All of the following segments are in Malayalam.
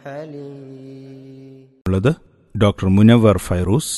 ഉള്ളത് ഡോക്ടർ മുനവർ ഫൈറൂസ്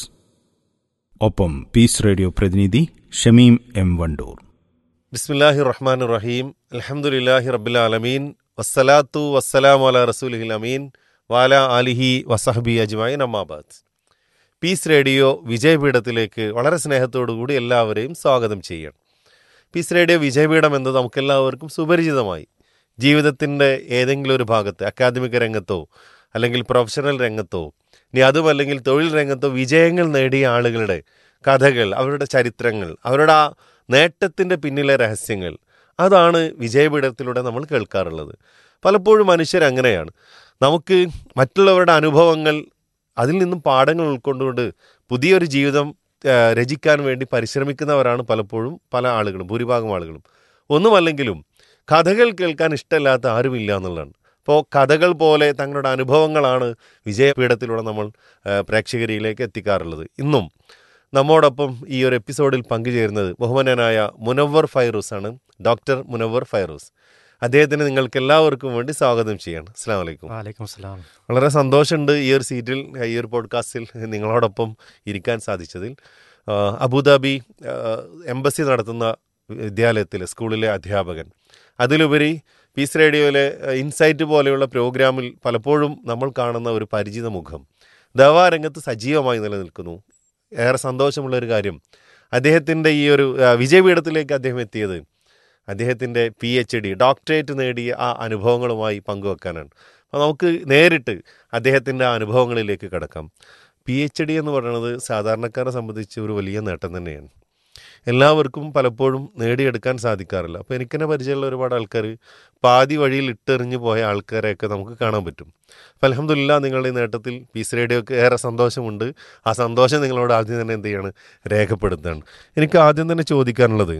ഒപ്പം പീസ് റേഡിയോ പ്രതിനിധി ഷമീം എം വണ്ടൂർ ബിസ്മില്ലാഹി റഹ്മാൻ റഹീം അലഹമുല്ലാഹി റബ്ബിൽ ആലമീൻ വസ്സലാത്തു വസ്സലാമു അല റസൂലിഹിൽ അമീൻ വാല ആലിഹി വസഹബി അജ്മായിൻ അമ്മാബാദ് പീസ് റേഡിയോ വിജയപീഠത്തിലേക്ക് വളരെ സ്നേഹത്തോടുകൂടി എല്ലാവരെയും സ്വാഗതം ചെയ്യണം പീസ് റേഡിയോ വിജയപീഠം എന്നത് നമുക്കെല്ലാവർക്കും സുപരിചിതമായി ജീവിതത്തിൻ്റെ ഏതെങ്കിലും ഒരു ഭാഗത്ത് അക്കാദമിക രംഗത്തോ അല്ലെങ്കിൽ പ്രൊഫഷണൽ രംഗത്തോ ഇനി അതുമല്ലെങ്കിൽ തൊഴിൽ രംഗത്തോ വിജയങ്ങൾ നേടിയ ആളുകളുടെ കഥകൾ അവരുടെ ചരിത്രങ്ങൾ അവരുടെ ആ നേട്ടത്തിൻ്റെ പിന്നിലെ രഹസ്യങ്ങൾ അതാണ് വിജയപീഠത്തിലൂടെ നമ്മൾ കേൾക്കാറുള്ളത് പലപ്പോഴും മനുഷ്യർ അങ്ങനെയാണ് നമുക്ക് മറ്റുള്ളവരുടെ അനുഭവങ്ങൾ അതിൽ നിന്നും പാഠങ്ങൾ ഉൾക്കൊണ്ടുകൊണ്ട് പുതിയൊരു ജീവിതം ആ, രചിക്കാൻ വേണ്ടി പരിശ്രമിക്കുന്നവരാണ് പലപ്പോഴും പല ആളുകളും ഭൂരിഭാഗം ആളുകളും ഒന്നുമല്ലെങ്കിലും കഥകൾ കേൾക്കാൻ ഇഷ്ടമില്ലാത്ത ആരുമില്ല എന്നുള്ളതാണ് അപ്പോൾ കഥകൾ പോലെ തങ്ങളുടെ അനുഭവങ്ങളാണ് വിജയപീഠത്തിലൂടെ നമ്മൾ ആ, പ്രേക്ഷകരിലേക്ക് എത്തിക്കാറുള്ളത് ഇന്നും നമ്മോടൊപ്പം ഈ ഒരു എപ്പിസോഡിൽ പങ്കുചേരുന്നത് ബഹുമാനനായ മുനവർ ഫൈറൂസ് ആണ് ഡോക്ടർ മുനവർ ഫൈറൂസ് അദ്ദേഹത്തിന് നിങ്ങൾക്ക് എല്ലാവർക്കും വേണ്ടി സ്വാഗതം ചെയ്യാണ് അസ്സാം വലൈക്കും വാലൈക്കും സ്ലാം വളരെ സന്തോഷമുണ്ട് ഈ ഒരു സീറ്റിൽ ഈ ഒരു പോഡ്കാസ്റ്റിൽ നിങ്ങളോടൊപ്പം ഇരിക്കാൻ സാധിച്ചതിൽ ആ, അബുദാബി ആ, എംബസി നടത്തുന്ന വിദ്യാലയത്തിലെ സ്കൂളിലെ അധ്യാപകൻ അതിലുപരി പീസ് റേഡിയോയിലെ ഇൻസൈറ്റ് പോലെയുള്ള പ്രോഗ്രാമിൽ പലപ്പോഴും നമ്മൾ കാണുന്ന ഒരു പരിചിത മുഖം ദവാരംഗത്ത് സജീവമായി നിലനിൽക്കുന്നു ഏറെ സന്തോഷമുള്ള ഒരു കാര്യം അദ്ദേഹത്തിൻ്റെ ഈ ഒരു ആ, വിജയപീഠത്തിലേക്ക് അദ്ദേഹം എത്തിയത് അദ്ദേഹത്തിൻ്റെ പി എച്ച് ഡി ഡോക്ടറേറ്റ് നേടിയ ആ അനുഭവങ്ങളുമായി പങ്കുവെക്കാനാണ് അപ്പോൾ നമുക്ക് നേരിട്ട് അദ്ദേഹത്തിൻ്റെ ആ അനുഭവങ്ങളിലേക്ക് കിടക്കാം പി എച്ച് ഡി എന്ന് പറയുന്നത് സാധാരണക്കാരെ സംബന്ധിച്ച് ഒരു വലിയ നേട്ടം തന്നെയാണ് എല്ലാവർക്കും പലപ്പോഴും നേടിയെടുക്കാൻ സാധിക്കാറില്ല അപ്പോൾ എനിക്കെന്നെ പരിചയമുള്ള ഒരുപാട് ആൾക്കാർ പാതി വഴിയിൽ ഇട്ടെറിഞ്ഞു പോയ ആൾക്കാരെയൊക്കെ നമുക്ക് കാണാൻ പറ്റും അപ്പോൾ അലഹമില്ല നിങ്ങളുടെ ഈ നേട്ടത്തിൽ പീസ് റേഡിയോക്ക് ഏറെ സന്തോഷമുണ്ട് ആ സന്തോഷം നിങ്ങളോട് ആദ്യം തന്നെ എന്ത് ചെയ്യാണ് രേഖപ്പെടുത്തുകയാണ് എനിക്ക് ആദ്യം തന്നെ ചോദിക്കാനുള്ളത്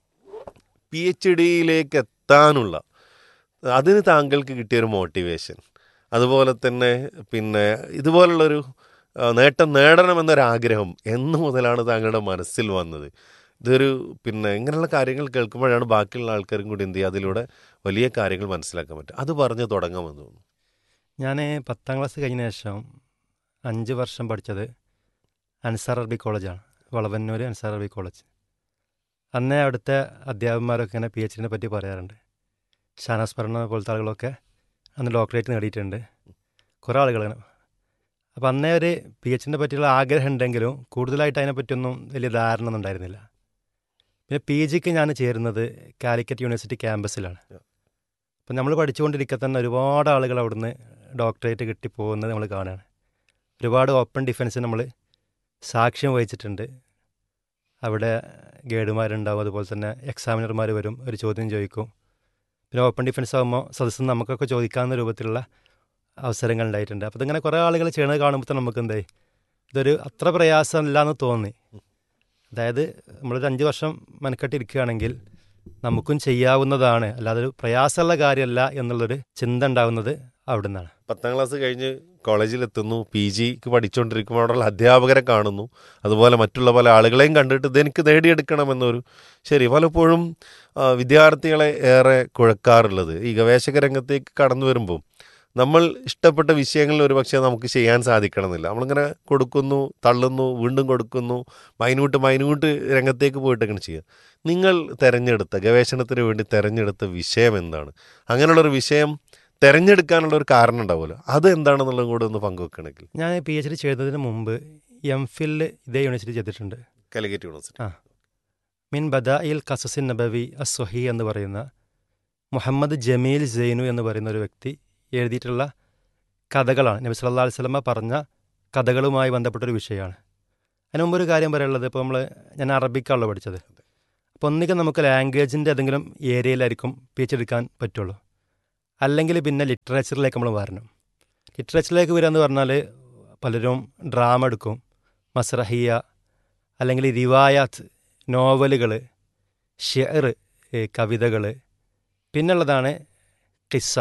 പി എച്ച് ഡിയിലേക്ക് എത്താനുള്ള അതിന് താങ്കൾക്ക് കിട്ടിയൊരു മോട്ടിവേഷൻ അതുപോലെ തന്നെ പിന്നെ ഇതുപോലുള്ളൊരു ആ, നേട്ടം നേടണമെന്നൊരാഗ്രഹം എന്ന് മുതലാണ് താങ്കളുടെ മനസ്സിൽ വന്നത് ഇതൊരു പിന്നെ ഇങ്ങനെയുള്ള കാര്യങ്ങൾ കേൾക്കുമ്പോഴാണ് ബാക്കിയുള്ള ആൾക്കാരും കൂടി എന്ത് ചെയ്യുക അതിലൂടെ വലിയ കാര്യങ്ങൾ മനസ്സിലാക്കാൻ പറ്റും അത് പറഞ്ഞ് തുടങ്ങാമെന്ന് തോന്നുന്നു ഞാൻ പത്താം ക്ലാസ് കഴിഞ്ഞ ശേഷം അഞ്ച് വർഷം പഠിച്ചത് അൻസാർ അറബി കോളേജാണ് വളവന്നൂർ അൻസാർ അറബി കോളേജ് അന്നേ അവിടുത്തെ അധ്യാപകന്മാരൊക്കെ ഇങ്ങനെ പി എച്ച് ഡിനെ പറ്റി പറയാറുണ്ട് ഷാനാസ് പറഞ്ഞ പോലത്തെ ആളുകളൊക്കെ അന്ന് ഡോക്ടറേറ്റ് നേടിയിട്ടുണ്ട് കുറേ ആളുകൾ ഇങ്ങനെ അപ്പോൾ അന്നേ ഒരു പി എച്ചിനെ പറ്റിയുള്ള ആഗ്രഹം ഉണ്ടെങ്കിലും കൂടുതലായിട്ട് അതിനെപ്പറ്റിയൊന്നും വലിയ ധാരണ ഒന്നും ഉണ്ടായിരുന്നില്ല പിന്നെ പി ജിക്ക് ഞാൻ ചേരുന്നത് കാലിക്കറ്റ് യൂണിവേഴ്സിറ്റി ക്യാമ്പസിലാണ് അപ്പം നമ്മൾ പഠിച്ചുകൊണ്ടിരിക്കെ തന്നെ ഒരുപാട് ആളുകൾ അവിടുന്ന് ഡോക്ടറേറ്റ് കിട്ടി പോകുന്നത് നമ്മൾ കാണുകയാണ് ഒരുപാട് ഓപ്പൺ ഡിഫൻസ് നമ്മൾ സാക്ഷ്യം വഹിച്ചിട്ടുണ്ട് അവിടെ ഗൈഡുമാരുണ്ടാവും അതുപോലെ തന്നെ എക്സാമിനർമാർ വരും ഒരു ചോദ്യം ചോദിക്കും പിന്നെ ഓപ്പൺ ഡിഫൻസ് ആകുമ്പോൾ സദസ്സിൽ നിന്ന് നമുക്കൊക്കെ ചോദിക്കാവുന്ന രൂപത്തിലുള്ള അവസരങ്ങൾ ഉണ്ടായിട്ടുണ്ട് അപ്പോൾ ഇതിങ്ങനെ കുറേ ആളുകൾ ചെയ്യണത് കാണുമ്പോൾ തന്നെ നമുക്ക് എന്തായി ഇതൊരു അത്ര പ്രയാസമില്ല എന്ന് തോന്നി അതായത് നമ്മളൊരു അഞ്ച് വർഷം മെനക്കെട്ടിരിക്കുകയാണെങ്കിൽ നമുക്കും ചെയ്യാവുന്നതാണ് അല്ലാതെ ഒരു പ്രയാസമുള്ള കാര്യമല്ല എന്നുള്ളൊരു ചിന്ത ഉണ്ടാകുന്നത് അവിടെ നിന്നാണ് പത്താം ക്ലാസ് കഴിഞ്ഞ് കോളേജിലെത്തുന്നു പി ജിക്ക് പഠിച്ചുകൊണ്ടിരിക്കുമ്പോൾ അവിടെയുള്ള അധ്യാപകരെ കാണുന്നു അതുപോലെ മറ്റുള്ള പല ആളുകളെയും കണ്ടിട്ട് ഇതെനിക്ക് നേടിയെടുക്കണമെന്നൊരു ശരി പലപ്പോഴും ആ, വിദ്യാർത്ഥികളെ ഏറെ കുഴക്കാറുള്ളത് ഈ ഗവേഷക രംഗത്തേക്ക് കടന്നു വരുമ്പോൾ നമ്മൾ ഇഷ്ടപ്പെട്ട വിഷയങ്ങളിൽ ഒരുപക്ഷെ നമുക്ക് ചെയ്യാൻ സാധിക്കണമെന്നില്ല നമ്മളിങ്ങനെ കൊടുക്കുന്നു തള്ളുന്നു വീണ്ടും കൊടുക്കുന്നു മൈന്യൂട്ട് മൈന്യൂട്ട് രംഗത്തേക്ക് പോയിട്ടൊക്കെ ചെയ്യുക നിങ്ങൾ തിരഞ്ഞെടുത്ത ഗവേഷണത്തിന് വേണ്ടി തിരഞ്ഞെടുത്ത വിഷയം എന്താണ് അങ്ങനെയുള്ളൊരു വിഷയം തിരഞ്ഞെടുക്കാനുള്ള ഒരു കാരണം ഉണ്ടാവുമല്ലോ അത് എന്താണെന്നുള്ളത് കൂടെ ഒന്ന് പങ്കുവെക്കണമെങ്കിൽ ഞാൻ പി എച്ച് ഡി ചെയ്തതിന് മുമ്പ് എം ഫിൽ ഇതേ യൂണിവേഴ്സിറ്റി ചെയ്തിട്ടുണ്ട് കാലിക്കറ്റ് യൂണിവേഴ്സിറ്റി ആ മിൻ ബദായിൽ കസസിൻ നബവി അസ്വഹി എന്ന് പറയുന്ന മുഹമ്മദ് ജമീൽ ജെയ്നു എന്ന് പറയുന്ന ഒരു വ്യക്തി എഴുതിയിട്ടുള്ള കഥകളാണ് നബി സല്ലല്ലാഹു അലൈഹി വസല്ലമ പറഞ്ഞ കഥകളുമായി ബന്ധപ്പെട്ടൊരു വിഷയമാണ് അതിന് മുമ്പ് ഒരു കാര്യം പറയാനുള്ളത് ഇപ്പോൾ നമ്മൾ ഞാൻ അറബിക്കാണല്ലോ പഠിച്ചത് അപ്പോൾ ഒന്നുകിൽ നമുക്ക് ലാംഗ്വേജിൻ്റെ ഏതെങ്കിലും ഏരിയയിലായിരിക്കും പി എച്ച് എടുക്കാൻ പറ്റുള്ളൂ അല്ലെങ്കിൽ പിന്നെ ലിറ്ററേച്ചറിലേക്ക് നമ്മൾ വരണം ലിറ്ററേച്ചറിലേക്ക് വരിക എന്ന് പറഞ്ഞാൽ പലരും ഡ്രാമ എടുക്കും മസ്രഹിയ അല്ലെങ്കിൽ റിവായാത്ത് നോവലുകൾ ഷെയർ കവിതകൾ പിന്നുള്ളതാണ് ഖിസ്സ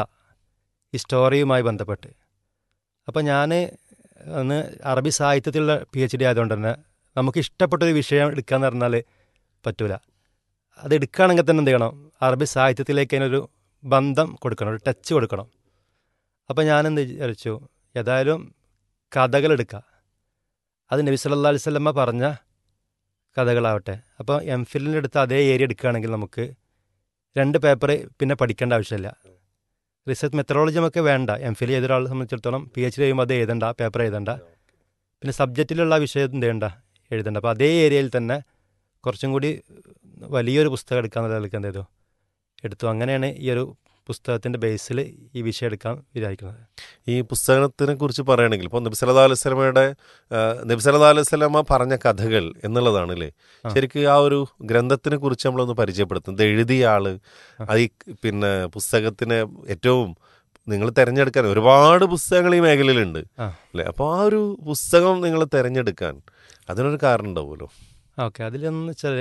ഈ സ്റ്റോറിയുമായി ബന്ധപ്പെട്ട് അപ്പോൾ ഞാൻ അന്ന് അറബി സാഹിത്യത്തിലുള്ള പി എച്ച് ഡി ആയതുകൊണ്ട് തന്നെ നമുക്ക് ഇഷ്ടപ്പെട്ടൊരു വിഷയം എടുക്കാന്ന് പറഞ്ഞാൽ പറ്റൂല അത് എടുക്കുകയാണെങ്കിൽ തന്നെ എന്ത് ചെയ്യണം അറബി സാഹിത്യത്തിലേക്ക് അതിനൊരു ബന്ധം കൊടുക്കണം ഒരു ടച്ച് കൊടുക്കണം അപ്പോൾ ഞാനെന്ത് വിചാരിച്ചു ഏതായാലും കഥകൾ എടുക്കുക അത് നബി സല്ലല്ലാഹു അലൈഹി വസല്ലമ പറഞ്ഞ കഥകളാവട്ടെ അപ്പോൾ എം ഫില്ലിൻ്റെ അടുത്ത് അതേ ഏരിയ എടുക്കുകയാണെങ്കിൽ നമുക്ക് രണ്ട് പേപ്പർ പിന്നെ പഠിക്കേണ്ട ആവശ്യമില്ല റിസർച്ച് മെത്തഡോളജി നമുക്ക് വേണ്ട എം ഫിൽ ചെയ്ത ഒരാളെ സംബന്ധിച്ചിടത്തോളം പി എച്ച് ഡി ചെയ്യുമ്പോൾ അത് എഴുതണ്ട പേപ്പർ എഴുതണ്ട പിന്നെ സബ്ജക്റ്റിലുള്ള വിഷയം എന്ത് ചെയ്യണ്ട എഴുതണ്ട അപ്പോൾ അതേ ഏരിയയിൽ തന്നെ കുറച്ചും കൂടി വലിയൊരു പുസ്തകം എടുക്കാന്നുള്ള നിലയ്ക്ക് എന്ത് ചെയ്തു എടുത്തു അങ്ങനെയാണ് ഈ ഒരു പുസ്തകത്തിൻ്റെ ബേസിൽ ഈ വിഷയം എടുക്കാൻ വിചാരിക്കുന്നത് ഈ പുസ്തകത്തിനെ കുറിച്ച് പറയുകയാണെങ്കിൽ ഇപ്പോൾ നബിസലതാ അലുസലമയുടെ നബിസലതാ അലുസലമ പറഞ്ഞ കഥകൾ എന്നുള്ളതാണ് അല്ലേ ആ. ശരിക്കും ആ ഒരു ഗ്രന്ഥത്തിനെ കുറിച്ച് നമ്മളൊന്ന് പരിചയപ്പെടുത്തും ഇത് എഴുതിയ ആള് അത് ഈ പിന്നെ പുസ്തകത്തിന് ഏറ്റവും നിങ്ങൾ തിരഞ്ഞെടുക്കാൻ ഒരുപാട് പുസ്തകങ്ങൾ ഈ മേഖലയിലുണ്ട് ആ. അല്ലേ അപ്പോൾ ആ ഒരു പുസ്തകം നിങ്ങൾ തിരഞ്ഞെടുക്കാൻ അതിനൊരു കാരണം ഉണ്ടാവുമല്ലോ ഓക്കെ അതിലെന്ന് വെച്ചാൽ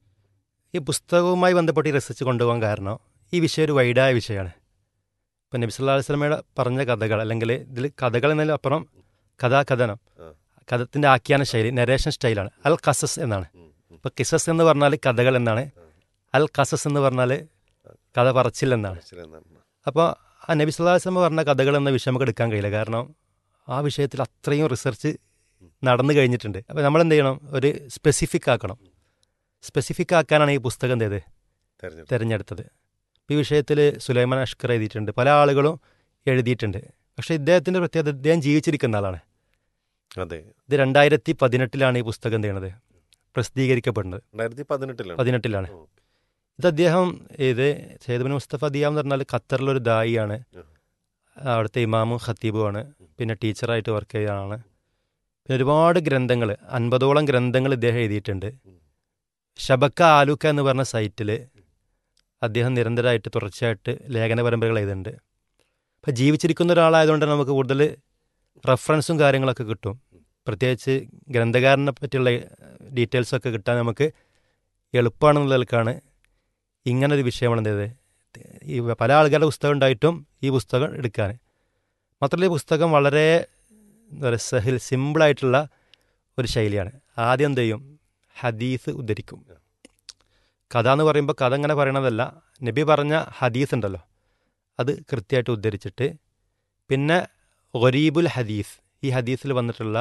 ഈ പുസ്തകവുമായി ബന്ധപ്പെട്ട് ഈ റിസർച്ച് കൊണ്ടുപോകാൻ കാരണം ഈ വിഷയം ഒരു വൈഡായ വിഷയമാണ് ഇപ്പം നബി സല്ലല്ലാഹു അലൈഹി വസല്ലമയുടെ പറഞ്ഞ കഥകൾ അല്ലെങ്കിൽ ഇതിൽ കഥകൾ എന്നതിലും അപ്പുറം കഥാകഥനം ആ. കഥത്തിൻ്റെ ആഖ്യാന ശൈലി നരേഷൻ സ്റ്റൈലാണ് അൽ കസസ് എന്നാണ് ഇപ്പോൾ കിസസ് എന്ന് പറഞ്ഞാൽ കഥകൾ എന്നാണ് അൽ കസസ് എന്ന് പറഞ്ഞാൽ കഥ പറച്ചിൽ എന്നാണ് അപ്പോൾ ആ നബി സല്ലല്ലാഹു അലൈഹി വസല്ലമ പറഞ്ഞ കഥകൾ എന്ന വിഷയം നമുക്ക് എടുക്കാൻ കഴിയില്ല കാരണം ആ വിഷയത്തിൽ അത്രയും റിസർച്ച് നടന്നു കഴിഞ്ഞിട്ടുണ്ട് അപ്പോൾ നമ്മൾ എന്ത് ചെയ്യണം ഒരു സ്പെസിഫിക് ആക്കണം സ്പെസിഫിക് ആക്കാനാണ് ഈ പുസ്തകം എന്ത് ചെയ്ത് തിരഞ്ഞെടുത്തു തിരഞ്ഞെടുത്തത് ഈ വിഷയത്തിൽ സുലൈമാൻ അഷ്കർ എഴുതിയിട്ടുണ്ട് പല ആളുകളും എഴുതിയിട്ടുണ്ട് പക്ഷേ ഇദ്ദേഹത്തിൻ്റെ പ്രത്യേകത ഇദ്ദേഹം ജീവിച്ചിരിക്കുന്ന ആളാണ് അതെ ഇത് രണ്ടായിരത്തി പതിനെട്ടിലാണ് ഈ പുസ്തകം എന്ത് ചെയ്യണത് പ്രസിദ്ധീകരിക്കപ്പെടുന്നത് രണ്ടായിരത്തി പതിനെട്ടിലാണ് പതിനെട്ടിലാണ് ഓ. ഇത് അദ്ദേഹം ഇത് സൈദബിൻ മുസ്തഫ ദിയാം എന്ന് പറഞ്ഞാൽ ഖത്തറിലൊരു ദായിയാണ് ഉം. അവിടുത്തെ ഇമാമും ഖത്തീബുമാണ് പിന്നെ ടീച്ചറായിട്ട് വർക്ക് ചെയ്യുകയാണ് പിന്നെ ഒരുപാട് ഗ്രന്ഥങ്ങൾ അൻപതോളം ഗ്രന്ഥങ്ങൾ ഇദ്ദേഹം എഴുതിയിട്ടുണ്ട് ഷബക്ക ആലുക്ക എന്ന് പറഞ്ഞ സൈറ്റിൽ അദ്ദേഹം നിരന്തരമായിട്ട് തുടർച്ചയായിട്ട് ലേഖന പരമ്പരകൾ എഴുതുന്നുണ്ട് അപ്പം ജീവിച്ചിരിക്കുന്ന ഒരാളായതുകൊണ്ട് തന്നെ നമുക്ക് കൂടുതൽ റെഫറൻസും കാര്യങ്ങളൊക്കെ കിട്ടും പ്രത്യേകിച്ച് ഗ്രന്ഥകാരനെ പറ്റിയുള്ള ഡീറ്റെയിൽസൊക്കെ കിട്ടാൻ നമുക്ക് എളുപ്പമാണെന്നുള്ള നിലക്കാണ് ഇങ്ങനൊരു വിഷയമാണ് എന്ത് ചെയ്തത് ഈ പല ആൾക്കാരുടെ പുസ്തകം ഉണ്ടായിട്ടും ഈ പുസ്തകം എടുക്കാൻ മാത്രമല്ല ഈ പുസ്തകം വളരെ എന്താ പറയുക സഹിൽ സിമ്പിളായിട്ടുള്ള ഒരു ശൈലിയാണ് ആദ്യം എന്ത് ചെയ്യും ഹദീസ് ഉദ്ധരിക്കും കഥ എന്ന് പറയുമ്പോൾ കഥ അങ്ങനെ പറയണതല്ല നബി പറഞ്ഞ ഹദീസ് ഉണ്ടല്ലോ അത് കൃത്യമായിട്ട് ഉദ്ധരിച്ചിട്ട് പിന്നെ ഒരീബുൽ ഹദീസ് ഈ ഹദീസിൽ വന്നിട്ടുള്ള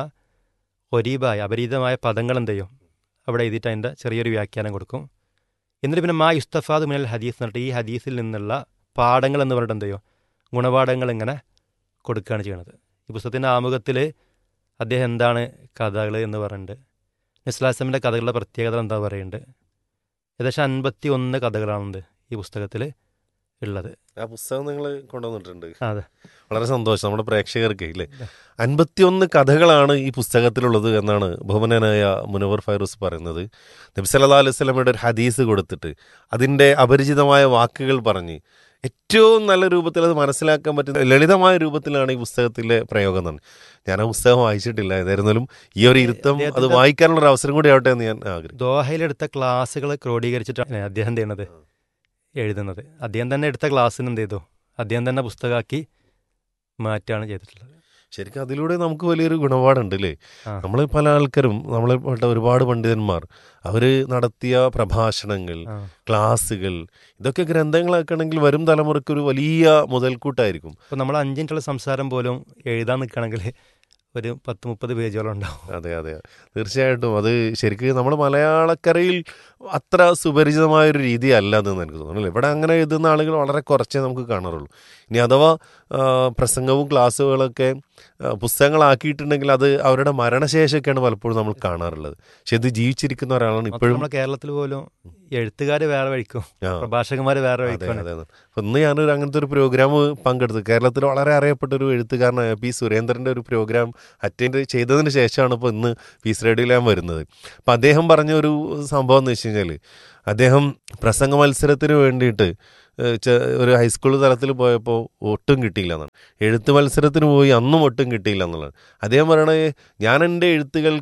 ഒരീബായ അപരീതമായ പദങ്ങൾ എന്ത് ചെയ്യും അവിടെ എഴുതിയിട്ട് അതിൻ്റെ ചെറിയൊരു വ്യാഖ്യാനം കൊടുക്കും എന്നിട്ട് പിന്നെ മാ യുസ്തഫാദ് മിനൽ ഹദീസ് എന്ന് പറഞ്ഞിട്ട് ഈ ഹദീസിൽ നിന്നുള്ള പാഠങ്ങൾ എന്ന് പറഞ്ഞിട്ട് എന്ത് ചെയ്യും ഗുണപാഠങ്ങൾ ഇങ്ങനെ കൊടുക്കുകയാണ് ചെയ്യണത് ഈ പുസ്തകത്തിൻ്റെ ആമുഖത്തിൽ അദ്ദേഹം എന്താണ് കഥകൾ എന്ന് പറയുന്നുണ്ട് നിസ്ലാസമിൻ്റെ കഥകളുടെ പ്രത്യേകത എന്താ പറയുന്നുണ്ട് ഏകദേശം അൻപത്തി ഒന്ന് കഥകളാണെന്ത് ഈ പുസ്തകത്തിൽ ഉള്ളത് ആ പുസ്തകം നിങ്ങൾ കൊണ്ടുവന്നിട്ടുണ്ട് അതെ വളരെ സന്തോഷം നമ്മുടെ പ്രേക്ഷകർക്ക് ഇല്ലേ അൻപത്തിയൊന്ന് കഥകളാണ് ഈ പുസ്തകത്തിലുള്ളത് എന്നാണ് ബഹുമാനായ മുനവർ ഫൈറൂസ് പറയുന്നത് നബ്സല്ലാ അലൈഹി സ്വലമയുടെ ഒരു ഹദീസ് കൊടുത്തിട്ട് അതിൻ്റെ അപരിചിതമായ വാക്കുകൾ പറഞ്ഞ് ഏറ്റവും നല്ല രൂപത്തിൽ അത് മനസ്സിലാക്കാൻ പറ്റുന്ന ലളിതമായ രൂപത്തിലാണ് ഈ പുസ്തകത്തിലെ പ്രയോഗം എന്നാണ് ഞാൻ ആ പുസ്തകം വായിച്ചിട്ടില്ല ഏതായിരുന്നാലും ഈ ഒരു ഇരുത്തം അത് അദ്ദേഹത്തിന്റെ- വായിക്കാനുള്ള ഒരു അവസരം കൂടി ആവട്ടെ എന്ന് ഞാൻ ആഗ്രഹിക്കുന്നു ദോഹയിലെടുത്ത ക്ലാസ്സുകൾ ക്രോഡീകരിച്ചിട്ടാണ് അദ്ദേഹം എന്ത് ചെയ്യണത് എഴുതുന്നത് അദ്ദേഹം തന്നെ എടുത്ത ക്ലാസ്സിന് എന്ത് ചെയ്തു അദ്ദേഹം തന്നെ പുസ്തകമാക്കി മാറ്റുകയാണ് ചെയ്തിട്ടുള്ളത് ശരിക്കും അതിലൂടെ നമുക്ക് വലിയൊരു ഗുണപാടുണ്ട് അല്ലേ ആ. നമ്മൾ പല ആൾക്കാരും നമ്മളെ പെട്ട ഒരുപാട് പണ്ഡിതന്മാർ അവർ നടത്തിയ പ്രഭാഷണങ്ങൾ ആ. ക്ലാസ്സുകൾ ഇതൊക്കെ ഗ്രന്ഥങ്ങളാക്കണമെങ്കിൽ വരും തലമുറയ്ക്ക് ഒരു വലിയ മുതൽക്കൂട്ടായിരിക്കും ഇപ്പം നമ്മൾ അഞ്ചിനുള്ള സംസാരം പോലും എഴുതാൻ നിൽക്കുകയാണെങ്കിൽ ഒരു പത്ത് മുപ്പത് പേജോളം ഉണ്ടാവും അതെ അതെ തീർച്ചയായിട്ടും അത് ശരിക്കും നമ്മൾ മലയാളക്കരയിൽ അത്ര സുപരിചിതമായ ഒരു രീതി അല്ല എന്ന് എനിക്ക് തോന്നുന്നു അല്ലേ? ഇവിടെ അങ്ങനെ എഴുതുന്ന ആളുകൾ വളരെ കുറച്ചേ നമുക്ക് കാണാറുള്ളൂ ഇനി അഥവാ ആ, പ്രസംഗവും ക്ലാസ്സുകളൊക്കെ ആ, പുസ്തകങ്ങളാക്കിയിട്ടുണ്ടെങ്കിൽ അത് അവരുടെ മരണശേഷമൊക്കെയാണ് പലപ്പോഴും നമ്മൾ കാണാറുള്ളത് പക്ഷെ ഇത് ജീവിച്ചിരിക്കുന്ന ഒരാളാണ് മാത്രമല്ല ഇപ്പോഴും നമ്മുടെ കേരളത്തിൽ പോലും എഴുത്തുകാർ വേറെ വഴിക്കും ആ. പ്രഭാഷകന്മാർ വേറെ അതെ വഴിക്കുമാണ് അതെ അതെ. അപ്പൊ ഇന്ന് ഞാനൊരു അങ്ങനത്തെ ഒരു പ്രോഗ്രാം പങ്കെടുത്തു കേരളത്തിൽ വളരെ അറിയപ്പെട്ട ഒരു എഴുത്തുകാരനായ പി സുരേന്ദ്രന്റെ ഒരു പ്രോഗ്രാം അറ്റൻഡ് ചെയ്തതിന് ശേഷമാണ് ഇപ്പോൾ ഇന്ന് പീസ് റേഡിയോയിൽ ഞാൻ വരുന്നത് അപ്പം അദ്ദേഹം പറഞ്ഞ ഒരു സംഭവം എന്ന് വെച്ച് കഴിഞ്ഞാൽ അദ്ദേഹം പ്രസംഗ മത്സരത്തിന് വേണ്ടിയിട്ട് ഏഹ്, ചെ- ഒരു ഹൈസ്കൂൾ തലത്തിൽ പോയപ്പോൾ ഒട്ടും കിട്ടിയില്ല എന്നാണ് എഴുത്ത് മത്സരത്തിന് പോയി അന്നും ഒട്ടും കിട്ടിയില്ല എന്നുള്ളത് അദ്ദേഹം പറയണത് ഞാൻ എൻ്റെ എഴുത്തുകൾക്ക്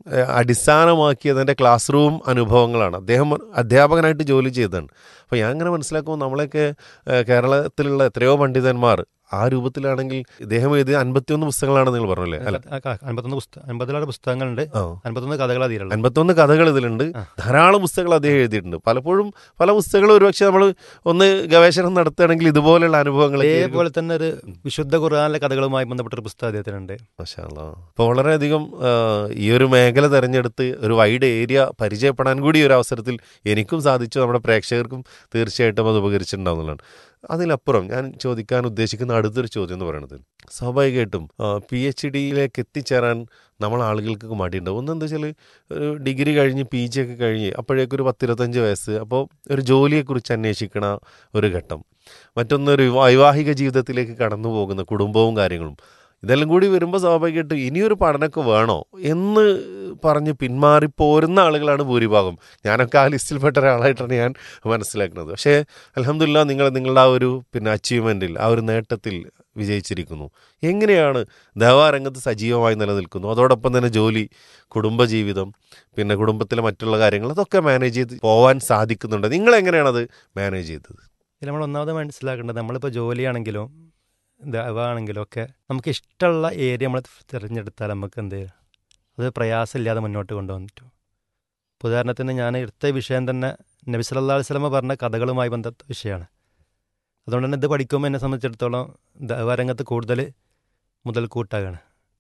ഏഹ്, അടിസ്ഥാനമാക്കിയതിൻ്റെ ക്ലാസ് റൂം അനുഭവങ്ങളാണ് അദ്ദേഹം അധ്യാപകനായിട്ട് ജോലി ചെയ്തതാണ് അപ്പോൾ ഞാൻ അങ്ങനെ മനസ്സിലാക്കുമ്പോൾ നമ്മളെയൊക്കെ ഏഹ്, കേരളത്തിലുള്ള എത്രയോ പണ്ഡിതന്മാർ ആ രൂപത്തിലാണെങ്കിൽ ഇദ്ദേഹം എഴുതിയ അൻപത്തിയൊന്ന് പുസ്തകങ്ങളാണ് നിങ്ങൾ പറഞ്ഞല്ലേ അല്ല അൻപത്തൊന്ന് പുസ്തകം അൻപതിലേറെ പുസ്തകങ്ങളുണ്ട് ആ അൻപത്തൊന്ന് കഥകൾ അതിലുള്ളത് അൻപത്തൊന്ന് കഥകൾ ഇതിലുണ്ട് ആ. ധാരാളം പുസ്തകങ്ങൾ അദ്ദേഹം എഴുതിയിട്ടുണ്ട് പലപ്പോഴും പല പുസ്തകങ്ങളും ഒരുപക്ഷെ നമ്മൾ ഒന്ന് ഗവേഷണം നടത്തുകയാണെങ്കിൽ ഇതുപോലെയുള്ള അനുഭവങ്ങൾ അതേപോലെ തന്നെ ഒരു വിശുദ്ധ ഖുർആാനിലെ കഥകളുമായി ബന്ധപ്പെട്ട ഒരു പുസ്തകം അദ്ദേഹത്തിനുണ്ട് അപ്പോൾ വളരെയധികം ആ, ഈ ഒരു മേഖല തിരഞ്ഞെടുത്ത് ഒരു വൈഡ് ഏരിയ പരിചയപ്പെടാൻ കൂടി ഒരു അവസരത്തിൽ എനിക്കും സാധിച്ചു നമ്മുടെ പ്രേക്ഷകർക്കും തീർച്ചയായിട്ടും അത് ഉപകരിച്ചിട്ടുണ്ടാവുന്നതാണ് അതിലപ്പുറം ഞാൻ ചോദിക്കാൻ ഉദ്ദേശിക്കുന്ന അടുത്തൊരു ചോദ്യം എന്ന് പറയുന്നത് സ്വാഭാവികമായിട്ടും പി എച്ച് ഡിയിലേക്ക് എത്തിച്ചേരാൻ നമ്മൾ ആളുകൾക്ക് മടിയുണ്ടാവും ഒന്നെന്താ വെച്ചാൽ ഒരു ഡിഗ്രി കഴിഞ്ഞ് പി ജി ഒക്കെ കഴിഞ്ഞ് അപ്പോഴേക്കൊരു പത്തിരുപത്തഞ്ച് വയസ്സ് അപ്പോൾ ഒരു ജോലിയെക്കുറിച്ച് അന്വേഷിക്കണ ഒരു ഘട്ടം മറ്റൊന്നൊരു വൈവാഹിക ജീവിതത്തിലേക്ക് കടന്നു പോകുന്ന കുടുംബവും കാര്യങ്ങളും ഇതെല്ലാം കൂടി വരുമ്പോൾ സ്വാഭാവികമായിട്ടും ഇനിയൊരു പഠനമൊക്കെ വേണോ എന്ന് പറഞ്ഞ് പിന്മാറിപ്പോരുന്ന ആളുകളാണ് ഭൂരിഭാഗം ഞാനൊക്കെ ആ ലിസ്റ്റിൽപ്പെട്ട ഒരാളായിട്ടാണ് ഞാൻ മനസ്സിലാക്കുന്നത് പക്ഷേ അലഹമില്ല നിങ്ങൾ നിങ്ങളുടെ ആ ഒരു പിന്നെ അച്ചീവ്മെൻറ്റിൽ ആ ഒരു നേട്ടത്തിൽ വിജയിച്ചിരിക്കുന്നു എങ്ങനെയാണ് ദേവാരംഗത്ത് സജീവമായി നിലനിൽക്കുന്നു അതോടൊപ്പം തന്നെ ജോലി കുടുംബജീവിതം പിന്നെ കുടുംബത്തിലെ മറ്റുള്ള കാര്യങ്ങൾ അതൊക്കെ മാനേജ് ചെയ്ത് പോകാൻ സാധിക്കുന്നുണ്ട് നിങ്ങൾ എങ്ങനെയാണത് മാനേജ് ചെയ്തത് ഇതിൽ നമ്മൾ ഒന്നാമത് മനസ്സിലാക്കേണ്ടത് നമ്മളിപ്പോൾ ജോലിയാണെങ്കിലും ദവാണെങ്കിലും ഒക്കെ നമുക്ക് ഇഷ്ടമുള്ള ഏരിയ നമ്മൾ തിരഞ്ഞെടുത്താൽ നമുക്ക് എന്ത് ചെയ്യാം അത് പ്രയാസമില്ലാതെ മുന്നോട്ട് കൊണ്ടുപോകാൻ പറ്റും ഇപ്പോൾ ഉദാഹരണത്തിന് ഞാൻ എടുത്ത വിഷയം തന്നെ നബി സല്ലല്ലാഹു അലൈഹി വസല്ലമ പറഞ്ഞ കഥകളുമായി ബന്ധപ്പെട്ട വിഷയമാണ് അതുകൊണ്ട് തന്നെ ഇത് പഠിക്കുമ്പോൾ എന്നെ സംബന്ധിച്ചിടത്തോളം ദവാരംഗത്ത് കൂടുതൽ മുതൽക്കൂട്ടാകാണ്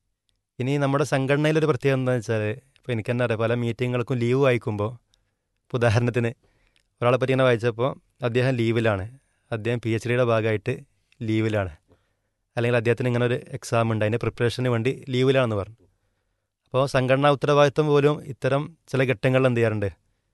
ഇനി നമ്മുടെ സംഘടനയിലൊരു പ്രത്യേകത എന്താണെന്ന് വെച്ചാൽ ഇപ്പോൾ എനിക്ക് തന്നെ അറിയാം പല മീറ്റിങ്ങുകൾക്കും ലീവ് വായിക്കുമ്പോൾ ഇപ്പോൾ ഉദാഹരണത്തിന് ഒരാളെ പറ്റി ഇങ്ങനെ വായിച്ചപ്പോൾ അദ്ദേഹം ലീവിലാണ് അദ്ദേഹം പി എച്ച് ഡിയുടെ ഭാഗമായിട്ട് ലീവിലാണ് അല്ലെങ്കിൽ അദ്ദേഹത്തിന് ഇങ്ങനെ ഒരു എക്സാം ഉണ്ട് അതിൻ്റെ പ്രിപ്പറേഷന് വേണ്ടി ലീവിലാണെന്ന് പറഞ്ഞു അപ്പോൾ സംഘടനാ ഉത്തരവാദിത്വം പോലും ഇത്തരം ചില ഘട്ടങ്ങളിൽ എന്ത് ചെയ്യാറുണ്ട്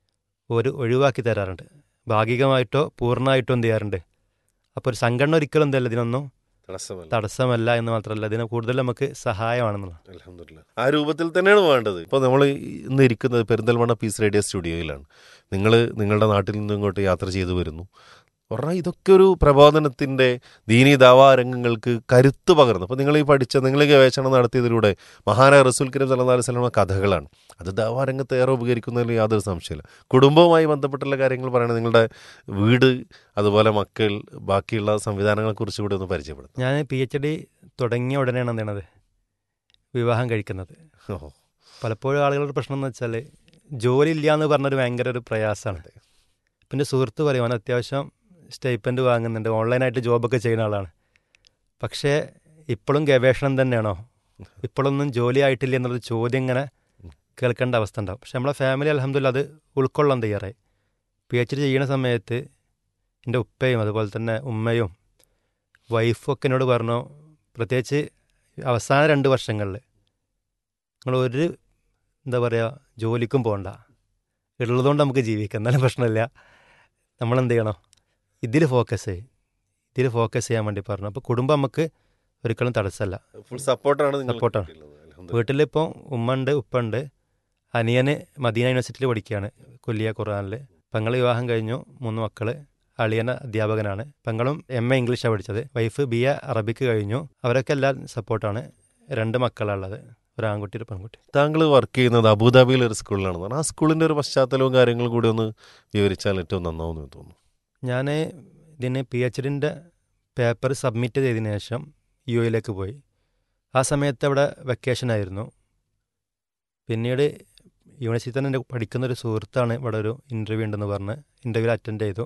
ഒരു ഒഴിവാക്കി തരാറുണ്ട് ഭാഗികമായിട്ടോ പൂർണ്ണമായിട്ടോ എന്ത് ചെയ്യാറുണ്ട് അപ്പോൾ ഒരു സംഘടന ഒരിക്കലും എന്തല്ല ഇതിനൊന്നും തടസ്സമല്ല തടസ്സമല്ല എന്ന് മാത്രമല്ല ഇതിന് കൂടുതൽ നമുക്ക് സഹായമാണെന്നുള്ളത് അൽഹംദുലില്ലാ. ആ രൂപത്തിൽ തന്നെയാണ് വേണ്ടത് ഇപ്പോൾ നമ്മൾ ഇന്ന് ഇരിക്കുന്നത് പെരിന്തൽമണ്ണ പീസ് റേഡിയോ സ്റ്റുഡിയോയിലാണ് നിങ്ങൾ നിങ്ങളുടെ നാട്ടിൽ നിന്ന് ഇങ്ങോട്ട് യാത്ര ചെയ്തു വരുന്നു പറഞ്ഞാൽ ഇതൊക്കെ ഒരു പ്രബോധനത്തിൻ്റെ ദീനി ദാവാ രംഗങ്ങൾക്ക് കരുത്ത് പകർന്നു അപ്പോൾ നിങ്ങൾ ഈ പഠിച്ച നിങ്ങൾ ഈ ഗവേഷണം നടത്തിയതിലൂടെ മഹാനായ റസൂൽ കരീം സല്ലല്ലാഹു അലൈഹി വസല്ലമ കഥകളാണ് അത് ദാവാ രംഗത്ത് ഏറെ ഉപകരിക്കുന്നതിൽ യാതൊരു സംശയമില്ല കുടുംബവുമായി ബന്ധപ്പെട്ടുള്ള കാര്യങ്ങൾ പറയണത് നിങ്ങളുടെ വീട് അതുപോലെ മക്കൾ ബാക്കിയുള്ള സംവിധാനങ്ങളെക്കുറിച്ച് കൂടി ഒന്ന് പരിചയപ്പെടുത്തും ഞാൻ പി എച്ച് ഡി തുടങ്ങിയ ഉടനെയാണ് എന്ത് ചെയ്യണത് വിവാഹം കഴിക്കുന്നത് ഓ പലപ്പോഴും ആളുകളുടെ പ്രശ്നം എന്ന് വെച്ചാൽ ജോലി ഇല്ല എന്ന് പറഞ്ഞൊരു ഭയങ്കര ഒരു പ്രയാസമാണ് പിന്നെ സുഹൃത്ത് പറയും അവൻ അത്യാവശ്യം സ്റ്റൈപ്പൻഡ് വാങ്ങുന്നുണ്ട് ഓൺലൈനായിട്ട് ജോബൊക്കെ ചെയ്യുന്ന ആളാണ് പക്ഷേ ഇപ്പോഴും ഗവേഷണം തന്നെയാണോ ഇപ്പോഴൊന്നും ജോലി ആയിട്ടില്ല എന്നുള്ളൊരു ചോദ്യം ഇങ്ങനെ കേൾക്കേണ്ട അവസ്ഥ ഉണ്ടാവും പക്ഷെ നമ്മളെ ഫാമിലി അലഹമില്ല അത് ഉൾക്കൊള്ളാൻ തയ്യാറായി പി എച്ച് ഡി ചെയ്യുന്ന സമയത്ത് എൻ്റെ ഉപ്പയും അതുപോലെ തന്നെ ഉമ്മയും വൈഫും ഒക്കെ എന്നോട് പറഞ്ഞു പ്രത്യേകിച്ച് അവസാന രണ്ട് വർഷങ്ങളിൽ നിങ്ങൾ ഒരു എന്താ പറയുക ജോലിക്കും പോകണ്ട ഉള്ളതുകൊണ്ട് നമുക്ക് ജീവിക്കാം എന്നാലും പ്രശ്നമില്ല നമ്മളെന്ത് ചെയ്യണം ഇതിൽ ഫോക്കസ് ചെയ്യും ഇതിൽ ഫോക്കസ് ചെയ്യാൻ വേണ്ടി പറഞ്ഞു അപ്പോൾ കുടുംബം നമുക്ക് ഒരിക്കലും തടസ്സമല്ല ഫുൾ സപ്പോർട്ടാണ് നിങ്ങൾ Support ആണ്. കിട്ടിയിട്ടുള്ളത്. അൽഹംദുലില്ലാ. വീട്ടിലിപ്പോൾ ഉമ്മ ഉണ്ട് ഉപ്പ ഉണ്ട് അനിയന് മദീന യൂണിവേഴ്സിറ്റിയിൽ പഠിക്കുകയാണ് കൊല്ലിയ ഖുർആനിൽ പെങ്ങൾ വിവാഹം കഴിഞ്ഞു മൂന്ന് മക്കൾ അളിയന അധ്യാപകനാണ് പെങ്ങളും എം എ ഇംഗ്ലീഷാണ് പഠിച്ചത് വൈഫ് ബി എ അറബിക്ക് കഴിഞ്ഞു അവരൊക്കെ എല്ലാം സപ്പോർട്ടാണ് രണ്ട് മക്കളാണുള്ളത് ഒരു ആൺകുട്ടി ഒരു പെൺകുട്ടി താങ്കൾ വർക്ക് ചെയ്യുന്നത് അബുദാബിയിലെ ഒരു സ്കൂളിലാണെന്ന് പറഞ്ഞു ആ സ്കൂളിന്റെ ഒരു പശ്ചാത്തലവും കാര്യങ്ങളും കൂടി ഒന്ന് വിവരിച്ചാൽ ഏറ്റവും നന്നാവുമെന്ന് എനിക്ക് തോന്നുന്നു ഞാൻ ഇതിന് പി എച്ച് ഡിൻ്റെ പേപ്പർ സബ്മിറ്റ് ചെയ്തതിന് ശേഷം യു എയിലേക്ക് പോയി ആ സമയത്ത് അവിടെ വെക്കേഷൻ ആയിരുന്നു പിന്നീട് യൂണിവേഴ്സിറ്റി തന്നെ എൻ്റെ പഠിക്കുന്ന ഒരു സുഹൃത്താണ് ഇവിടെ ഒരു ഇൻ്റർവ്യൂ ഉണ്ടെന്ന് പറഞ്ഞ് ഇൻ്റർവ്യൂവിൽ അറ്റൻഡ് ചെയ്തു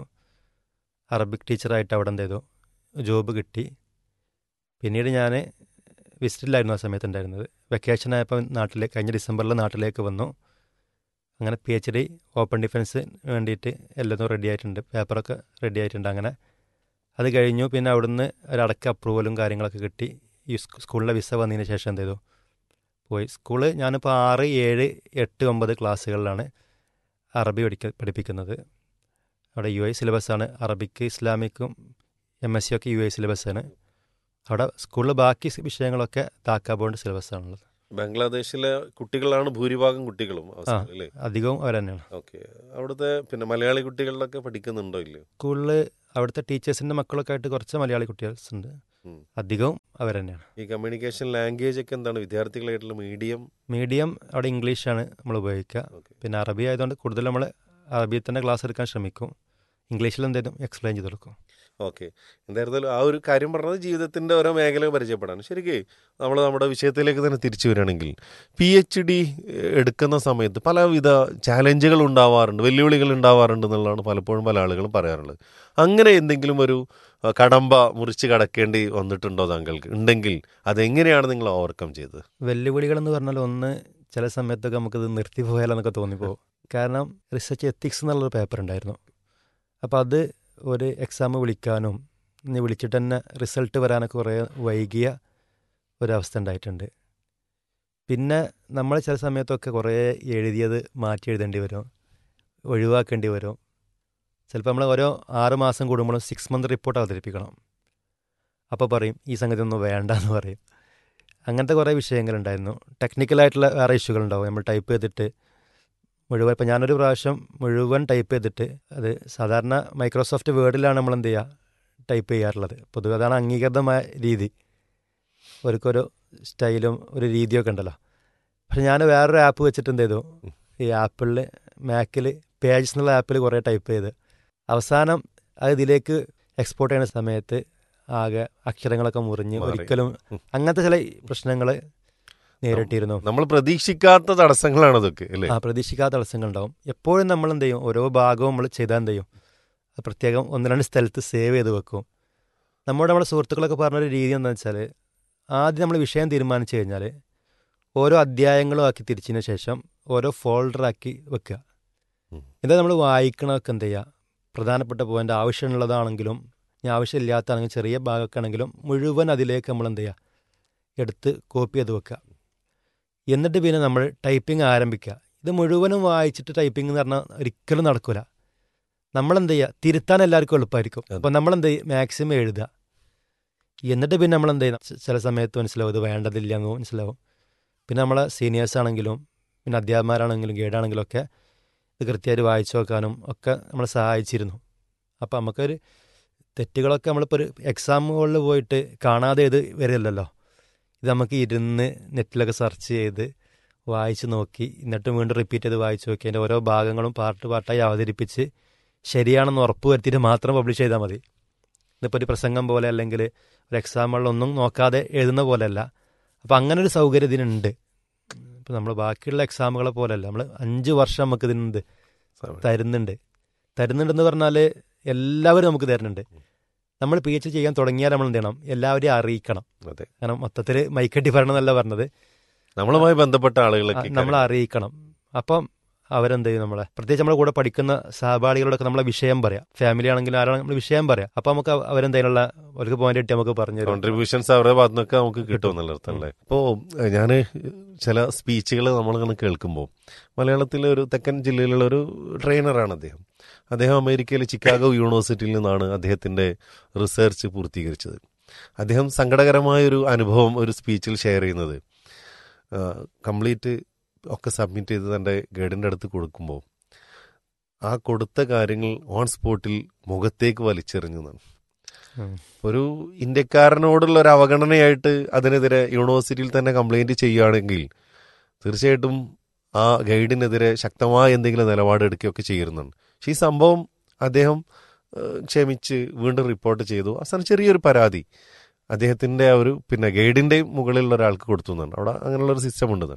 അറബിക് ടീച്ചറായിട്ട് അവിടെ എന്ത് ചെയ്തു ജോബ് കിട്ടി പിന്നീട് ഞാൻ വിസിറ്റിലായിരുന്നു ആ സമയത്ത് ഉണ്ടായിരുന്നത് വെക്കേഷൻ ആയപ്പോൾ നാട്ടിലേക്ക് കഴിഞ്ഞ ഡിസംബറിൽ നാട്ടിലേക്ക് വന്നു അങ്ങനെ P H D open defence വേണ്ടിയിട്ട് എല്ലതും റെഡി ആയിട്ടുണ്ട് പേപ്പറൊക്കെ റെഡി ആയിട്ടുണ്ട് അങ്ങനെ അത് കഴിഞ്ഞു പിന്നെ അവിടുന്ന് ഒരടക്ക അപ്രൂവലും കാര്യങ്ങളൊക്കെ കിട്ടി ഈ സ്കൂ- സ്കൂളിലെ വിസ വന്നതിന് ശേഷം എന്ത് ചെയ്തു പോയി സ്കൂള് ഞാനിപ്പോൾ ആറ് ഏഴ് എട്ട് ഒമ്പത് ക്ലാസ്സുകളിലാണ് അറബി പഠിക്ക പഠിപ്പിക്കുന്നത് അവിടെ യു ഐ സിലബസാണ് അറബിക്ക് ഇസ്ലാമിക്കും എം എസ് സി ഒക്കെ യു ഐ സിലബസാണ് അവിടെ സ്കൂളിൽ ബാക്കി വിഷയങ്ങളൊക്കെ താക്കാ ബോർഡ് സിലബസാണുള്ളത് ബംഗ്ലാദേശിലെ കുട്ടികളാണ് ഭൂരിഭാഗം കുട്ടികളും അവസാനം അല്ലേ അധികവും അവർ തന്നെയാണ് ഓക്കെ അവിടുത്തെ പിന്നെ മലയാളി കുട്ടികളിലൊക്കെ പഠിക്കുന്നുണ്ടോ ഇല്ലയോ സ്കൂളിൽ അവിടുത്തെ ടീച്ചേഴ്സിൻ്റെ മക്കളൊക്കെ ആയിട്ട് കുറച്ച് മലയാളി കുട്ടികൾസ് ഉണ്ട് ഉം. അധികവും അവർ തന്നെയാണ് ഈ കമ്മ്യൂണിക്കേഷൻ ലാംഗ്വേജ് ഒക്കെ എന്താണ് വിദ്യാർത്ഥികളായിട്ടുള്ള മീഡിയം മീഡിയം അവിടെ ഇംഗ്ലീഷാണ് നമ്മൾ ഉപയോഗിക്കുക ഓക്കെ പിന്നെ അറബി ആയതുകൊണ്ട് കൂടുതൽ നമ്മൾ അറബിയിൽ തന്നെ ക്ലാസ് എടുക്കാൻ ശ്രമിക്കും ഇംഗ്ലീഷിൽ എന്തെങ്കിലും എക്സ്പ്ലെയിൻ ചെയ്ത് കൊടുക്കും ഓക്കെ എന്തായിരുന്നാലും ആ ഒരു കാര്യം പറഞ്ഞത് ജീവിതത്തിൻ്റെ ഓരോ മേഖല പരിചയപ്പെടാൻ ശരിക്കും നമ്മൾ നമ്മുടെ വിഷയത്തിലേക്ക് തന്നെ തിരിച്ചു വരികയാണെങ്കിൽ പി എച്ച് ഡി എടുക്കുന്ന സമയത്ത് പലവിധ ചാലഞ്ചുകൾ ഉണ്ടാവാറുണ്ട് വെല്ലുവിളികൾ ഉണ്ടാവാറുണ്ട് എന്നുള്ളതാണ് പലപ്പോഴും പല ആളുകളും പറയാറുള്ളത് അങ്ങനെ എന്തെങ്കിലും ഒരു ആ, കടമ്പ മുറിച്ച് കടക്കേണ്ടി വന്നിട്ടുണ്ടോ താങ്കൾക്ക് ഉണ്ടെങ്കിൽ അതെങ്ങനെയാണ് നിങ്ങൾ ഓവർകം ചെയ്തത് വെല്ലുവിളികൾ എന്ന് പറഞ്ഞാൽ ഒന്ന് ചില സമയത്തൊക്കെ നമുക്കിത് നിർത്തി പോയാലെന്നൊക്കെ തോന്നിപ്പോകും കാരണം റിസർച്ച് എത്തിക്സ് എന്നുള്ളൊരു പേപ്പർ ഉണ്ടായിരുന്നു അപ്പോൾ അത് ഒരു എക്സാം വിളിക്കാനും ഇനി വിളിച്ചിട്ട് തന്നെ റിസൾട്ട് വരാനൊക്കെ കുറേ വൈകിയ ഒരവസ്ഥ ഉണ്ടായിട്ടുണ്ട് പിന്നെ നമ്മൾ ചില സമയത്തൊക്കെ കുറേ എഴുതിയത് മാറ്റി എഴുതേണ്ടി വരും ഒഴിവാക്കേണ്ടി വരും ചിലപ്പോൾ നമ്മൾ ഓരോ ആറ് മാസം കൂടുമ്പോഴും സിക്സ് മന്ത് റിപ്പോർട്ട് അവതരിപ്പിക്കണം അപ്പോൾ പറയും ഈ സംഗതി ഒന്നും വേണ്ട എന്ന് പറയും അങ്ങനത്തെ കുറേ വിഷയങ്ങളുണ്ടായിരുന്നു ടെക്നിക്കലായിട്ടുള്ള വേറെ ഇഷ്യൂകളുണ്ടാവും നമ്മൾ ടൈപ്പ് ചെയ്തിട്ട് മുഴുവൻ ഇപ്പം ഞാനൊരു പ്രാവശ്യം മുഴുവൻ ടൈപ്പ് ചെയ്തിട്ട് അത് സാധാരണ മൈക്രോസോഫ്റ്റ് വേർഡിലാണ് നമ്മൾ എന്ത് ചെയ്യുക ടൈപ്പ് ചെയ്യാറുള്ളത് പൊതുവെ അതാണ് അംഗീകൃതമായ രീതി അവർക്കൊരു സ്റ്റൈലും ഒരു രീതിയൊക്കെ ഉണ്ടല്ലോ പക്ഷെ ഞാൻ വേറൊരു ആപ്പ് വെച്ചിട്ട് എന്ത് ചെയ്തു ഈ ആപ്പിളിൽ മാക്കിൽ പേജസ് എന്നുള്ള ആപ്പിൽ കുറേ ടൈപ്പ് ചെയ്ത് അവസാനം അത് ഇതിലേക്ക് എക്സ്പോർട്ട് ചെയ്യുന്ന സമയത്ത് ആകെ അക്ഷരങ്ങളൊക്കെ മുറിഞ്ഞ് മാറി. ഒരിക്കലും ഉം. അങ്ങനത്തെ ചില പ്രശ്നങ്ങൾ നേരിട്ടിരുന്നു നമ്മൾ പ്രതീക്ഷിക്കാത്ത തടസ്സങ്ങളാണ് അതൊക്കെ അല്ലേ ആ പ്രതീക്ഷിക്കാത്ത തടസ്സങ്ങളുണ്ടാവും എപ്പോഴും നമ്മൾ എന്ത് ചെയ്യും ഓരോ ഭാഗവും നമ്മൾ ചെയ്താൽ എന്ത് ചെയ്യും അത് പ്രത്യേകം ഒന്ന് രണ്ട് സ്ഥലത്ത് സേവ് ചെയ്ത് വെക്കും നമ്മുടെ നമ്മുടെ സുഹൃത്തുക്കളൊക്കെ പറഞ്ഞൊരു രീതി എന്താണെന്ന് വെച്ചാൽ ആദ്യം നമ്മൾ വിഷയം തീരുമാനിച്ചു കഴിഞ്ഞാൽ ഓരോ അധ്യായങ്ങളും ആക്കി തിരിച്ചതിന് ശേഷം ഓരോ ഫോൾഡറാക്കി വെക്കുക ഉം. എന്നിട്ട് നമ്മൾ വായിക്കണമൊക്കെ എന്ത് ചെയ്യുക പ്രധാനപ്പെട്ട പോയിന്റ് ആവശ്യമുള്ളതാണെങ്കിലും ഇനി ആവശ്യമില്ലാത്തതാണെങ്കിലും ചെറിയ ഭാഗമൊക്കെ ആണെങ്കിലും മുഴുവൻ അതിലേക്ക് നമ്മൾ എന്ത് ചെയ്യുക എടുത്ത് കോപ്പി ചെയ്ത് വെക്കുക എന്നിട്ട് പിന്നെ നമ്മൾ ടൈപ്പിംഗ് ആരംഭിക്കുക ഇത് മുഴുവനും വായിച്ചിട്ട് ടൈപ്പിംഗ് എന്ന് പറഞ്ഞാൽ ഒരിക്കലും നടക്കില്ല നമ്മളെന്ത് ചെയ്യുക തിരുത്താൻ എല്ലാവർക്കും എളുപ്പമായിരിക്കും അതെ. അപ്പോൾ നമ്മളെന്ത് ചെയ്യും മാക്സിമം എഴുതുക എന്നിട്ട് പിന്നെ നമ്മൾ എന്ത് ചെയ്യണം ച- ചില സമയത്ത് മനസ്സിലാവും ഇത് വേണ്ടതില്ല എന്ന് മനസ്സിലാവും പിന്നെ നമ്മളെ സീനിയേഴ്സ് ആണെങ്കിലും പിന്നെ അധ്യാപകന്മാരാണെങ്കിലും ഗൈഡാണെങ്കിലും ഒക്കെ ഇത് കൃത്യമായിട്ട് വായിച്ചു നോക്കാനും ഒക്കെ നമ്മളെ സഹായിച്ചിരുന്നു അപ്പോൾ നമുക്കൊരു തെറ്റുകളൊക്കെ നമ്മളിപ്പോൾ ഒരു എക്സാമുകളിൽ പോയിട്ട് കാണാതെ ഇത് വരില്ലല്ലോ ഇത് നമുക്ക് ഇരുന്ന് നെറ്റിലൊക്കെ സെർച്ച് ചെയ്ത് വായിച്ച് നോക്കി എന്നിട്ട് വീണ്ടും റിപ്പീറ്റ് ചെയ്ത് വായിച്ച് നോക്കി അതിൻ്റെ ഓരോ ഭാഗങ്ങളും പാർട്ട് പാർട്ടായി അവതരിപ്പിച്ച് ശരിയാണെന്ന് ഉറപ്പ് വരുത്തിയിട്ട് മാത്രം പബ്ലിഷ് ചെയ്താൽ മതി ഇതിപ്പോൾ ഒരു പ്രസംഗം പോലെ അല്ലെങ്കിൽ ഒരു എക്സാമുകളിലൊന്നും നോക്കാതെ എഴുതുന്ന പോലെയല്ല അപ്പോൾ അങ്ങനെ ഒരു സൗകര്യം ഇതിനുണ്ട് ഇപ്പോൾ നമ്മൾ ബാക്കിയുള്ള എക്സാമുകളെ പോലെയല്ല നമ്മൾ അഞ്ച് വർഷം നമുക്ക് ഇതിനുണ്ട് തരുന്നുണ്ട് തരുന്നുണ്ടെന്ന് പറഞ്ഞാൽ എല്ലാവരും നമുക്ക് തരുന്നുണ്ട് നമ്മൾ പി എച്ച് ചെയ്യാൻ തുടങ്ങിയാൽ നമ്മൾ എന്ത് ചെയ്യണം എല്ലാവരെയും അറിയിക്കണം അതെ കാരണം മൊത്തത്തിൽ മൈക്കട്ടി പറയണമെന്നല്ല പറഞ്ഞത് നമ്മളുമായി ബന്ധപ്പെട്ട ആളുകളൊക്കെ നമ്മളെ അറിയിക്കണം അപ്പം അവരെന്ത് ചെയ്യും നമ്മളെ പ്രത്യേകിച്ച് നമ്മുടെ കൂടെ പഠിക്കുന്ന സഹപാഠികളോടൊക്കെ നമ്മളെ വിഷയം പറയാം ഫാമിലി ആണെങ്കിലും ആരാണെങ്കിലും നമ്മൾ വിഷയം പറയാം അപ്പം നമുക്ക് അവ- അവരെന്തെങ്കിലുള്ള അവർക്ക് പോയിന്റ് കിട്ടി നമുക്ക് പറഞ്ഞു തരും കോൺട്രിബ്യൂഷൻസ് അവരുടെ ഭാഗത്തു നിന്നൊക്കെ നമുക്ക് കിട്ടും എന്നുള്ള അർത്ഥമല്ലേ ഇപ്പോൾ ഞാൻ ചില സ്പീച്ചുകൾ നമ്മളിങ്ങനെ കേൾക്കുമ്പോൾ മലയാളത്തിലെ ഒരു തെക്കൻ ജില്ലയിലുള്ള ഒരു ട്രെയിനറാണ് അദ്ദേഹം അദ്ദേഹം അമേരിക്കയിലെ ചിക്കാഗോ യൂണിവേഴ്സിറ്റിയിൽ നിന്നാണ് അദ്ദേഹത്തിൻ്റെ റിസർച്ച് പൂർത്തീകരിച്ചത് അദ്ദേഹം സങ്കടകരമായ ഒരു അനുഭവം ഒരു സ്പീച്ചിൽ ഷെയർ ചെയ്യുന്നത് കംപ്ലീറ്റ് ഒക്കെ സബ്മിറ്റ് ചെയ്ത് തൻ്റെ ഗൈഡിൻ്റെ അടുത്ത് കൊടുക്കുമ്പോൾ ആ കൊടുത്ത കാര്യങ്ങൾ ഓൺ സ്പോട്ടിൽ മുഖത്തേക്ക് വലിച്ചെറിഞ്ഞു എന്നാണ് ഉം. ഒരു ഇന്ത്യക്കാരനോടുള്ള ഒരു അവഗണനയായിട്ട് അതിനെതിരെ യൂണിവേഴ്സിറ്റിയിൽ തന്നെ കംപ്ലൈന്റ് ചെയ്യുകയാണെങ്കിൽ തീർച്ചയായിട്ടും ആ ഗൈഡിനെതിരെ ശക്തമായ എന്തെങ്കിലും നിലപാടെടുക്കുകയൊക്കെ ചെയ്യുന്നുണ്ട് പക്ഷെ ഈ സംഭവം അദ്ദേഹം ഏഹ്, ക്ഷമിച്ച് വീണ്ടും റിപ്പോർട്ട് ചെയ്തു അവസാനം ചെറിയൊരു പരാതി അദ്ദേഹത്തിൻ്റെ ആ ഒരു പിന്നെ ഗൈഡിൻ്റെ മുകളിലുള്ള ഒരാൾക്ക് കൊടുത്തു എന്നാണ് അവിടെ അങ്ങനെയുള്ള ഒരു സിസ്റ്റം ഉണ്ട്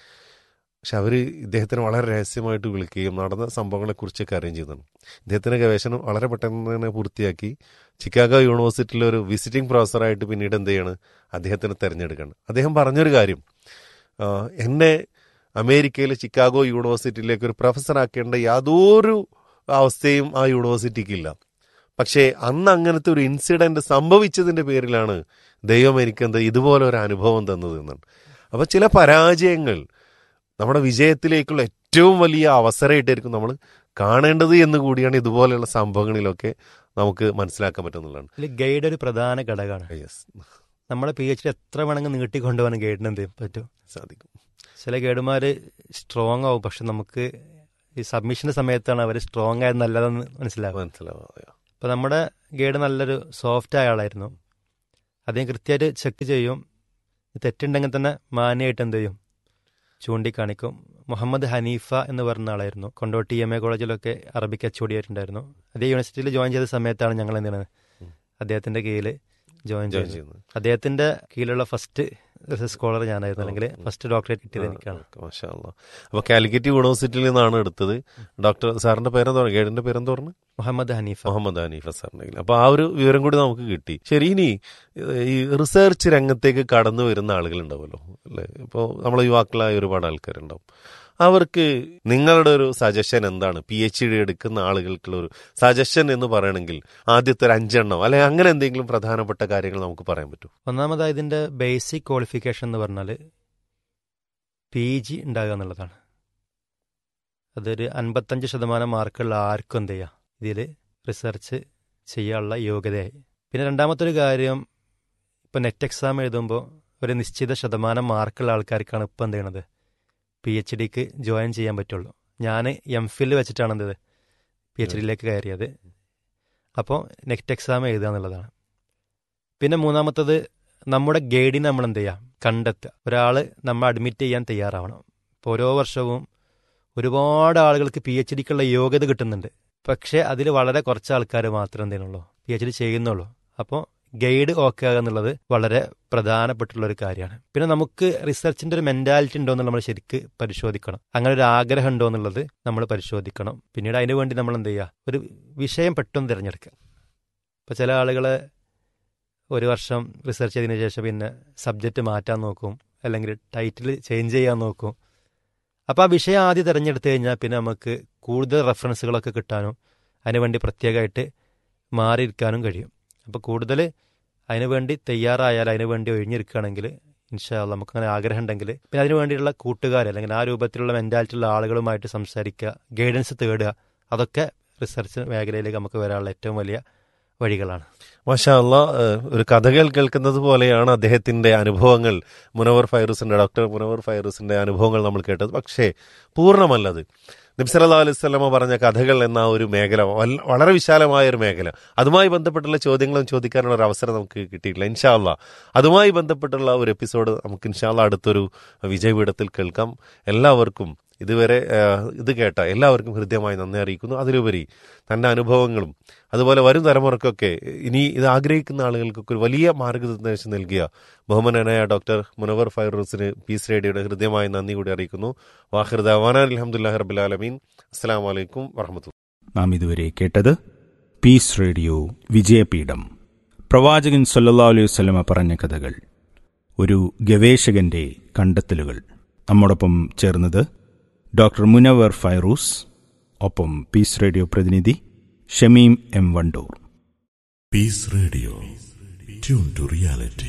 പക്ഷെ അവർ ഇദ്ദേഹത്തിന് വളരെ രഹസ്യമായിട്ട് വിളിക്കുകയും നടന്ന സംഭവങ്ങളെക്കുറിച്ചൊക്കെ അറിയുകയും ചെയ്യുന്നുണ്ട് ഇദ്ദേഹത്തിൻ്റെ ഗവേഷണം വളരെ പെട്ടെന്ന് തന്നെ പൂർത്തിയാക്കി ചിക്കാഗോ യൂണിവേഴ്സിറ്റിയിലെ ഒരു വിസിറ്റിംഗ് പ്രൊഫസറായിട്ട് പിന്നീട് എന്ത് ചെയ്യാണ് അദ്ദേഹത്തിന് തിരഞ്ഞെടുക്കണം അദ്ദേഹം പറഞ്ഞൊരു കാര്യം ആ, എന്നെ അമേരിക്കയിലെ ചിക്കാഗോ യൂണിവേഴ്സിറ്റിയിലേക്ക് ഒരു പ്രൊഫസറാക്കേണ്ട യാതൊരു അവസ്ഥയും ആ യൂണിവേഴ്സിറ്റിക്കില്ല പക്ഷേ അന്ന് അങ്ങനത്തെ ഒരു ഇൻസിഡന്റ് സംഭവിച്ചതിന്റെ പേരിലാണ് ദൈവം എനിക്കെന്ത് ഇതുപോലെ ഒരു അനുഭവം തന്നത് എന്നാണ് അപ്പൊ ചില പരാജയങ്ങൾ നമ്മുടെ വിജയത്തിലേക്കുള്ള ഏറ്റവും വലിയ അവസരമായിട്ടായിരിക്കും നമ്മൾ കാണേണ്ടത് എന്ന് കൂടിയാണ് ഇതുപോലെയുള്ള സംഭവങ്ങളിലൊക്കെ നമുക്ക് മനസ്സിലാക്കാൻ പറ്റുന്നതാണ് ഇതിൽ ഗൈഡ് ഒരു പ്രധാന ഘടകമാണ് യെസ് നമ്മളെ പി എച്ച് ഡി എത്ര വേണമെങ്കിൽ നീട്ടിക്കൊണ്ടുപോകാൻ ഗൈഡിന് എന്ത് പറ്റും സാധിക്കും ചില ഗൈഡുമാർ സ്ട്രോങ് ആവും പക്ഷെ നമുക്ക് ഈ സബ്മിഷൻ്റെ സമയത്താണ് അവർ സ്ട്രോങ് ആയത് നല്ലതെന്ന് മനസ്സിലാവുക മനസ്സിലാവുക അപ്പോൾ നമ്മുടെ ഗൈഡ് നല്ലൊരു സോഫ്റ്റ് ആയ ആളായിരുന്നു അദ്ദേഹം കൃത്യമായിട്ട് ചെക്ക് ചെയ്യും തെറ്റുണ്ടെങ്കിൽ തന്നെ മാന്യമായിട്ട് എന്ത് ചെയ്യും ചൂണ്ടിക്കാണിക്കും മുഹമ്മദ് ഹനീഫ എന്ന് പറഞ്ഞ ആളായിരുന്നു കൊണ്ടോട്ടി എം എ കോളേജിലൊക്കെ അറബിക്ക് എച്ച് ഓടിയായിട്ടുണ്ടായിരുന്നു അതേ യൂണിവേഴ്സിറ്റിയിൽ ജോയിൻ ചെയ്ത സമയത്താണ് ഞങ്ങൾ എന്താണ് അദ്ദേഹത്തിന്റെ കീഴിൽ ജോയിൻ ജോയിൻ ചെയ്തത് ചെയ്യുന്നത് അദ്ദേഹത്തിന്റെ കീഴിലുള്ള ഫസ്റ്റ് സ്കോളർ ഞാനായിരുന്നു അല്ലെങ്കിൽ ഫസ്റ്റ് ഡോക്ടറേറ്റ് കിട്ടിയത് എനിക്കാണ് മാഷാ അല്ലാ. അപ്പൊ കാലിക്കറ്റ് യൂണിവേഴ്സിറ്റിയിൽ നിന്നാണ് എടുത്തത് ഡോക്ടർ സാറിന്റെ പേരെന്താ പറഞ്ഞു ഗൈഡിന്റെ പേരെന്താ പറഞ്ഞു മുഹമ്മദ് ഹനീഫ മുഹമ്മദ് ഹനീഫ സാറിന്റെ അപ്പൊ ആ ഒരു വിവരം കൂടി നമുക്ക് കിട്ടി ശരി ഇനി ഏഹ്, ഈ റിസർച്ച് രംഗത്തേക്ക് കടന്നു വരുന്ന ആളുകൾ ഉണ്ടാവുമല്ലോ അല്ലേ ഇപ്പോൾ നമ്മളെ യുവാക്കളായ ഒരുപാട് ആൾക്കാരുണ്ടാവും അവർക്ക് നിങ്ങളുടെ ഒരു സജഷൻ എന്താണ് പി എച്ച് ഡി എടുക്കുന്ന ആളുകൾക്കുള്ള ഒരു സജഷൻ എന്ന് പറയണമെങ്കിൽ ആദ്യത്തെ ഒരു അഞ്ചെണ്ണം അല്ലെ അങ്ങനെ എന്തെങ്കിലും പ്രധാനപ്പെട്ട കാര്യങ്ങൾ നമുക്ക് പറയാൻ പറ്റും ഒന്നാമതായി ഇതിന്റെ ബേസിക് ക്വാളിഫിക്കേഷൻ എന്ന് പറഞ്ഞാൽ പി ജി ഉണ്ടാകുക എന്നുള്ളതാണ് അതൊരു അൻപത്തഞ്ച് ശതമാനം മാർക്കുള്ള ആർക്കും എന്ത് ചെയ്യാം ഇതിൽ റിസർച്ച് ചെയ്യാനുള്ള യോഗ്യതയായി പിന്നെ രണ്ടാമത്തെ ഒരു കാര്യം ഇപ്പം നെറ്റ് എക്സാം എഴുതുമ്പോൾ ഒരു നിശ്ചിത ശതമാനം മാർക്കുള്ള ആൾക്കാർക്കാണ് ഇപ്പം എന്ത് ചെയ്യണത് പി എച്ച് ഡിക്ക് ജോയിൻ ചെയ്യാൻ പറ്റുള്ളൂ ഞാൻ എം ഫിൽ വെച്ചിട്ടാണ് എന്തത് പി എച്ച് ഡിയിലേക്ക് കയറിയത് അപ്പോൾ നെറ്റ് എക്സാം എഴുതുക എന്നുള്ളതാണ് പിന്നെ മൂന്നാമത്തത് നമ്മുടെ ഗൈഡിനെ നമ്മൾ എന്ത് ചെയ്യാം കണ്ടെത്തുക ഒരാൾ നമ്മൾ അഡ്മിറ്റ് ചെയ്യാൻ തയ്യാറാവണം ഇപ്പോൾ ഓരോ വർഷവും ഒരുപാട് ആളുകൾക്ക് പി എച്ച് ഡിക്കുള്ള യോഗ്യത കിട്ടുന്നുണ്ട് പക്ഷേ അതിൽ വളരെ കുറച്ച് ആൾക്കാർ മാത്രം എന്തിനുള്ളൂ പി എച്ച് ഡി ചെയ്യുന്നുള്ളൂ അപ്പോൾ ഗൈഡ് ഓക്കെ ആകുക എന്നുള്ളത് വളരെ പ്രധാനപ്പെട്ടുള്ള ഒരു കാര്യമാണ് പിന്നെ നമുക്ക് റിസർച്ചിന്റെ ഒരു മെന്റാലിറ്റി ഉണ്ടോ എന്ന് നമ്മൾ ശരിക്ക് പരിശോധിക്കണം അങ്ങനെ ഒരു ആഗ്രഹം ഉണ്ടോ എന്നുള്ളത് നമ്മൾ പരിശോധിക്കണം പിന്നീട് അതിനു വേണ്ടി നമ്മൾ എന്ത് ചെയ്യുക ഒരു വിഷയം പെട്ടെന്ന് തിരഞ്ഞെടുക്കുക ഇപ്പോൾ ചില ആളുകളെ ഒരു വർഷം റിസർച്ച് ചെയ്തതിന് ശേഷം പിന്നെ സബ്ജക്റ്റ് മാറ്റാൻ നോക്കും അല്ലെങ്കിൽ ടൈറ്റിൽ ചേഞ്ച് ചെയ്യാൻ നോക്കും അപ്പോൾ ആ വിഷയം ആദ്യം തിരഞ്ഞെടുത്തു കഴിഞ്ഞാൽ പിന്നെ നമുക്ക് കൂടുതൽ റെഫറൻസുകളൊക്കെ കിട്ടാനും അതിനുവേണ്ടി പ്രത്യേകമായിട്ട് മാറിയിരിക്കാനും കഴിയും അപ്പോൾ കൂടുതൽ അതിനുവേണ്ടി തയ്യാറായാൽ അതിനുവേണ്ടി ഒഴിഞ്ഞിരിക്കുകയാണെങ്കിൽ ഇൻഷാല്ല നമുക്ക് അങ്ങനെ ആഗ്രഹം ഉണ്ടെങ്കിൽ പിന്നെ അതിനു വേണ്ടിയുള്ള കൂട്ടുകാർ അല്ലെങ്കിൽ ആ രൂപത്തിലുള്ള മെൻറ്റാലിറ്റി ഉള്ള ആളുകളുമായിട്ട് സംസാരിക്കുക ഗൈഡൻസ് തേടുക അതൊക്കെ റിസർച്ച് മേഖലയിലേക്ക് നമുക്ക് വരാനുള്ള ഏറ്റവും വലിയ വഴികളാണ് മാഷാ അല്ലാ ഏഹ്, ഒരു കഥകൾ കേൾക്കുന്നത് പോലെയാണ് അദ്ദേഹത്തിന്റെ അനുഭവങ്ങൾ മുനവർ ഫൈറൂസിന്റെ ഡോക്ടർ മുനവർ ഫൈറൂസിന്റെ അനുഭവങ്ങൾ നമ്മൾ കേട്ടത് പക്ഷേ പൂർണ്ണമല്ലത് നബ്സല്ലാ അലൈഹി സ്വലമ പറഞ്ഞ കഥകൾ എന്ന ആ ഒരു മേഖല വല്ല- വളരെ വിശാലമായ ഒരു മേഖല അതുമായി ബന്ധപ്പെട്ടുള്ള ചോദ്യങ്ങളും ചോദിക്കാനുള്ള ഒരു അവസരം നമുക്ക് കിട്ടിയിട്ടില്ല ഇൻഷാല്ല അതുമായി ബന്ധപ്പെട്ടുള്ള ഒരു എപ്പിസോഡ് നമുക്ക് ഇൻഷാല്ല അടുത്തൊരു വിജയപീഠത്തിൽ കേൾക്കാം എല്ലാവർക്കും ഇതുവരെ ഏഹ്, ഇത് കേട്ട എല്ലാവർക്കും ഹൃദ്യമായി നന്ദി അറിയിക്കുന്നു അതിലുപരി തൻ്റെ അനുഭവങ്ങളും അതുപോലെ വരും തലമുറക്കൊക്കെ ഇനി ഇത് ആഗ്രഹിക്കുന്ന ആളുകൾക്കൊക്കെ ഒരു വലിയ മാർഗനിർദ്ദേശം നൽകിയ ബഹുമാനായ ഡോക്ടർ മുനവർ ഫൈറൂസിന് പീസ് റേഡിയോയുടെ ഹൃദ്യമായി നന്ദി കൂടി അറിയിക്കുന്നു വാഹിർദ അവാന അലഹമുല്ലാ റബുലാലമീൻ അസ്സാം വലൈക്കും വറഹമത്തു നാം ഇതുവരെ കേട്ടത് പീസ് റേഡിയോ വിജയപീഠം പ്രവാചകൻ സല്ലല്ലാഹു അലൈഹി വസല്ലമ പറഞ്ഞ കഥകൾ ഒരു ഗവേഷകന്റെ കണ്ടെത്തലുകൾ നമ്മോടൊപ്പം ചേർന്നത് ഡോക്ടർ മുനവർ ഫൈറൂസ് ഒപ്പം പീസ് റേഡിയോ പ്രതിനിധി Shameem M Wandoor Peace Radio. Tune to reality.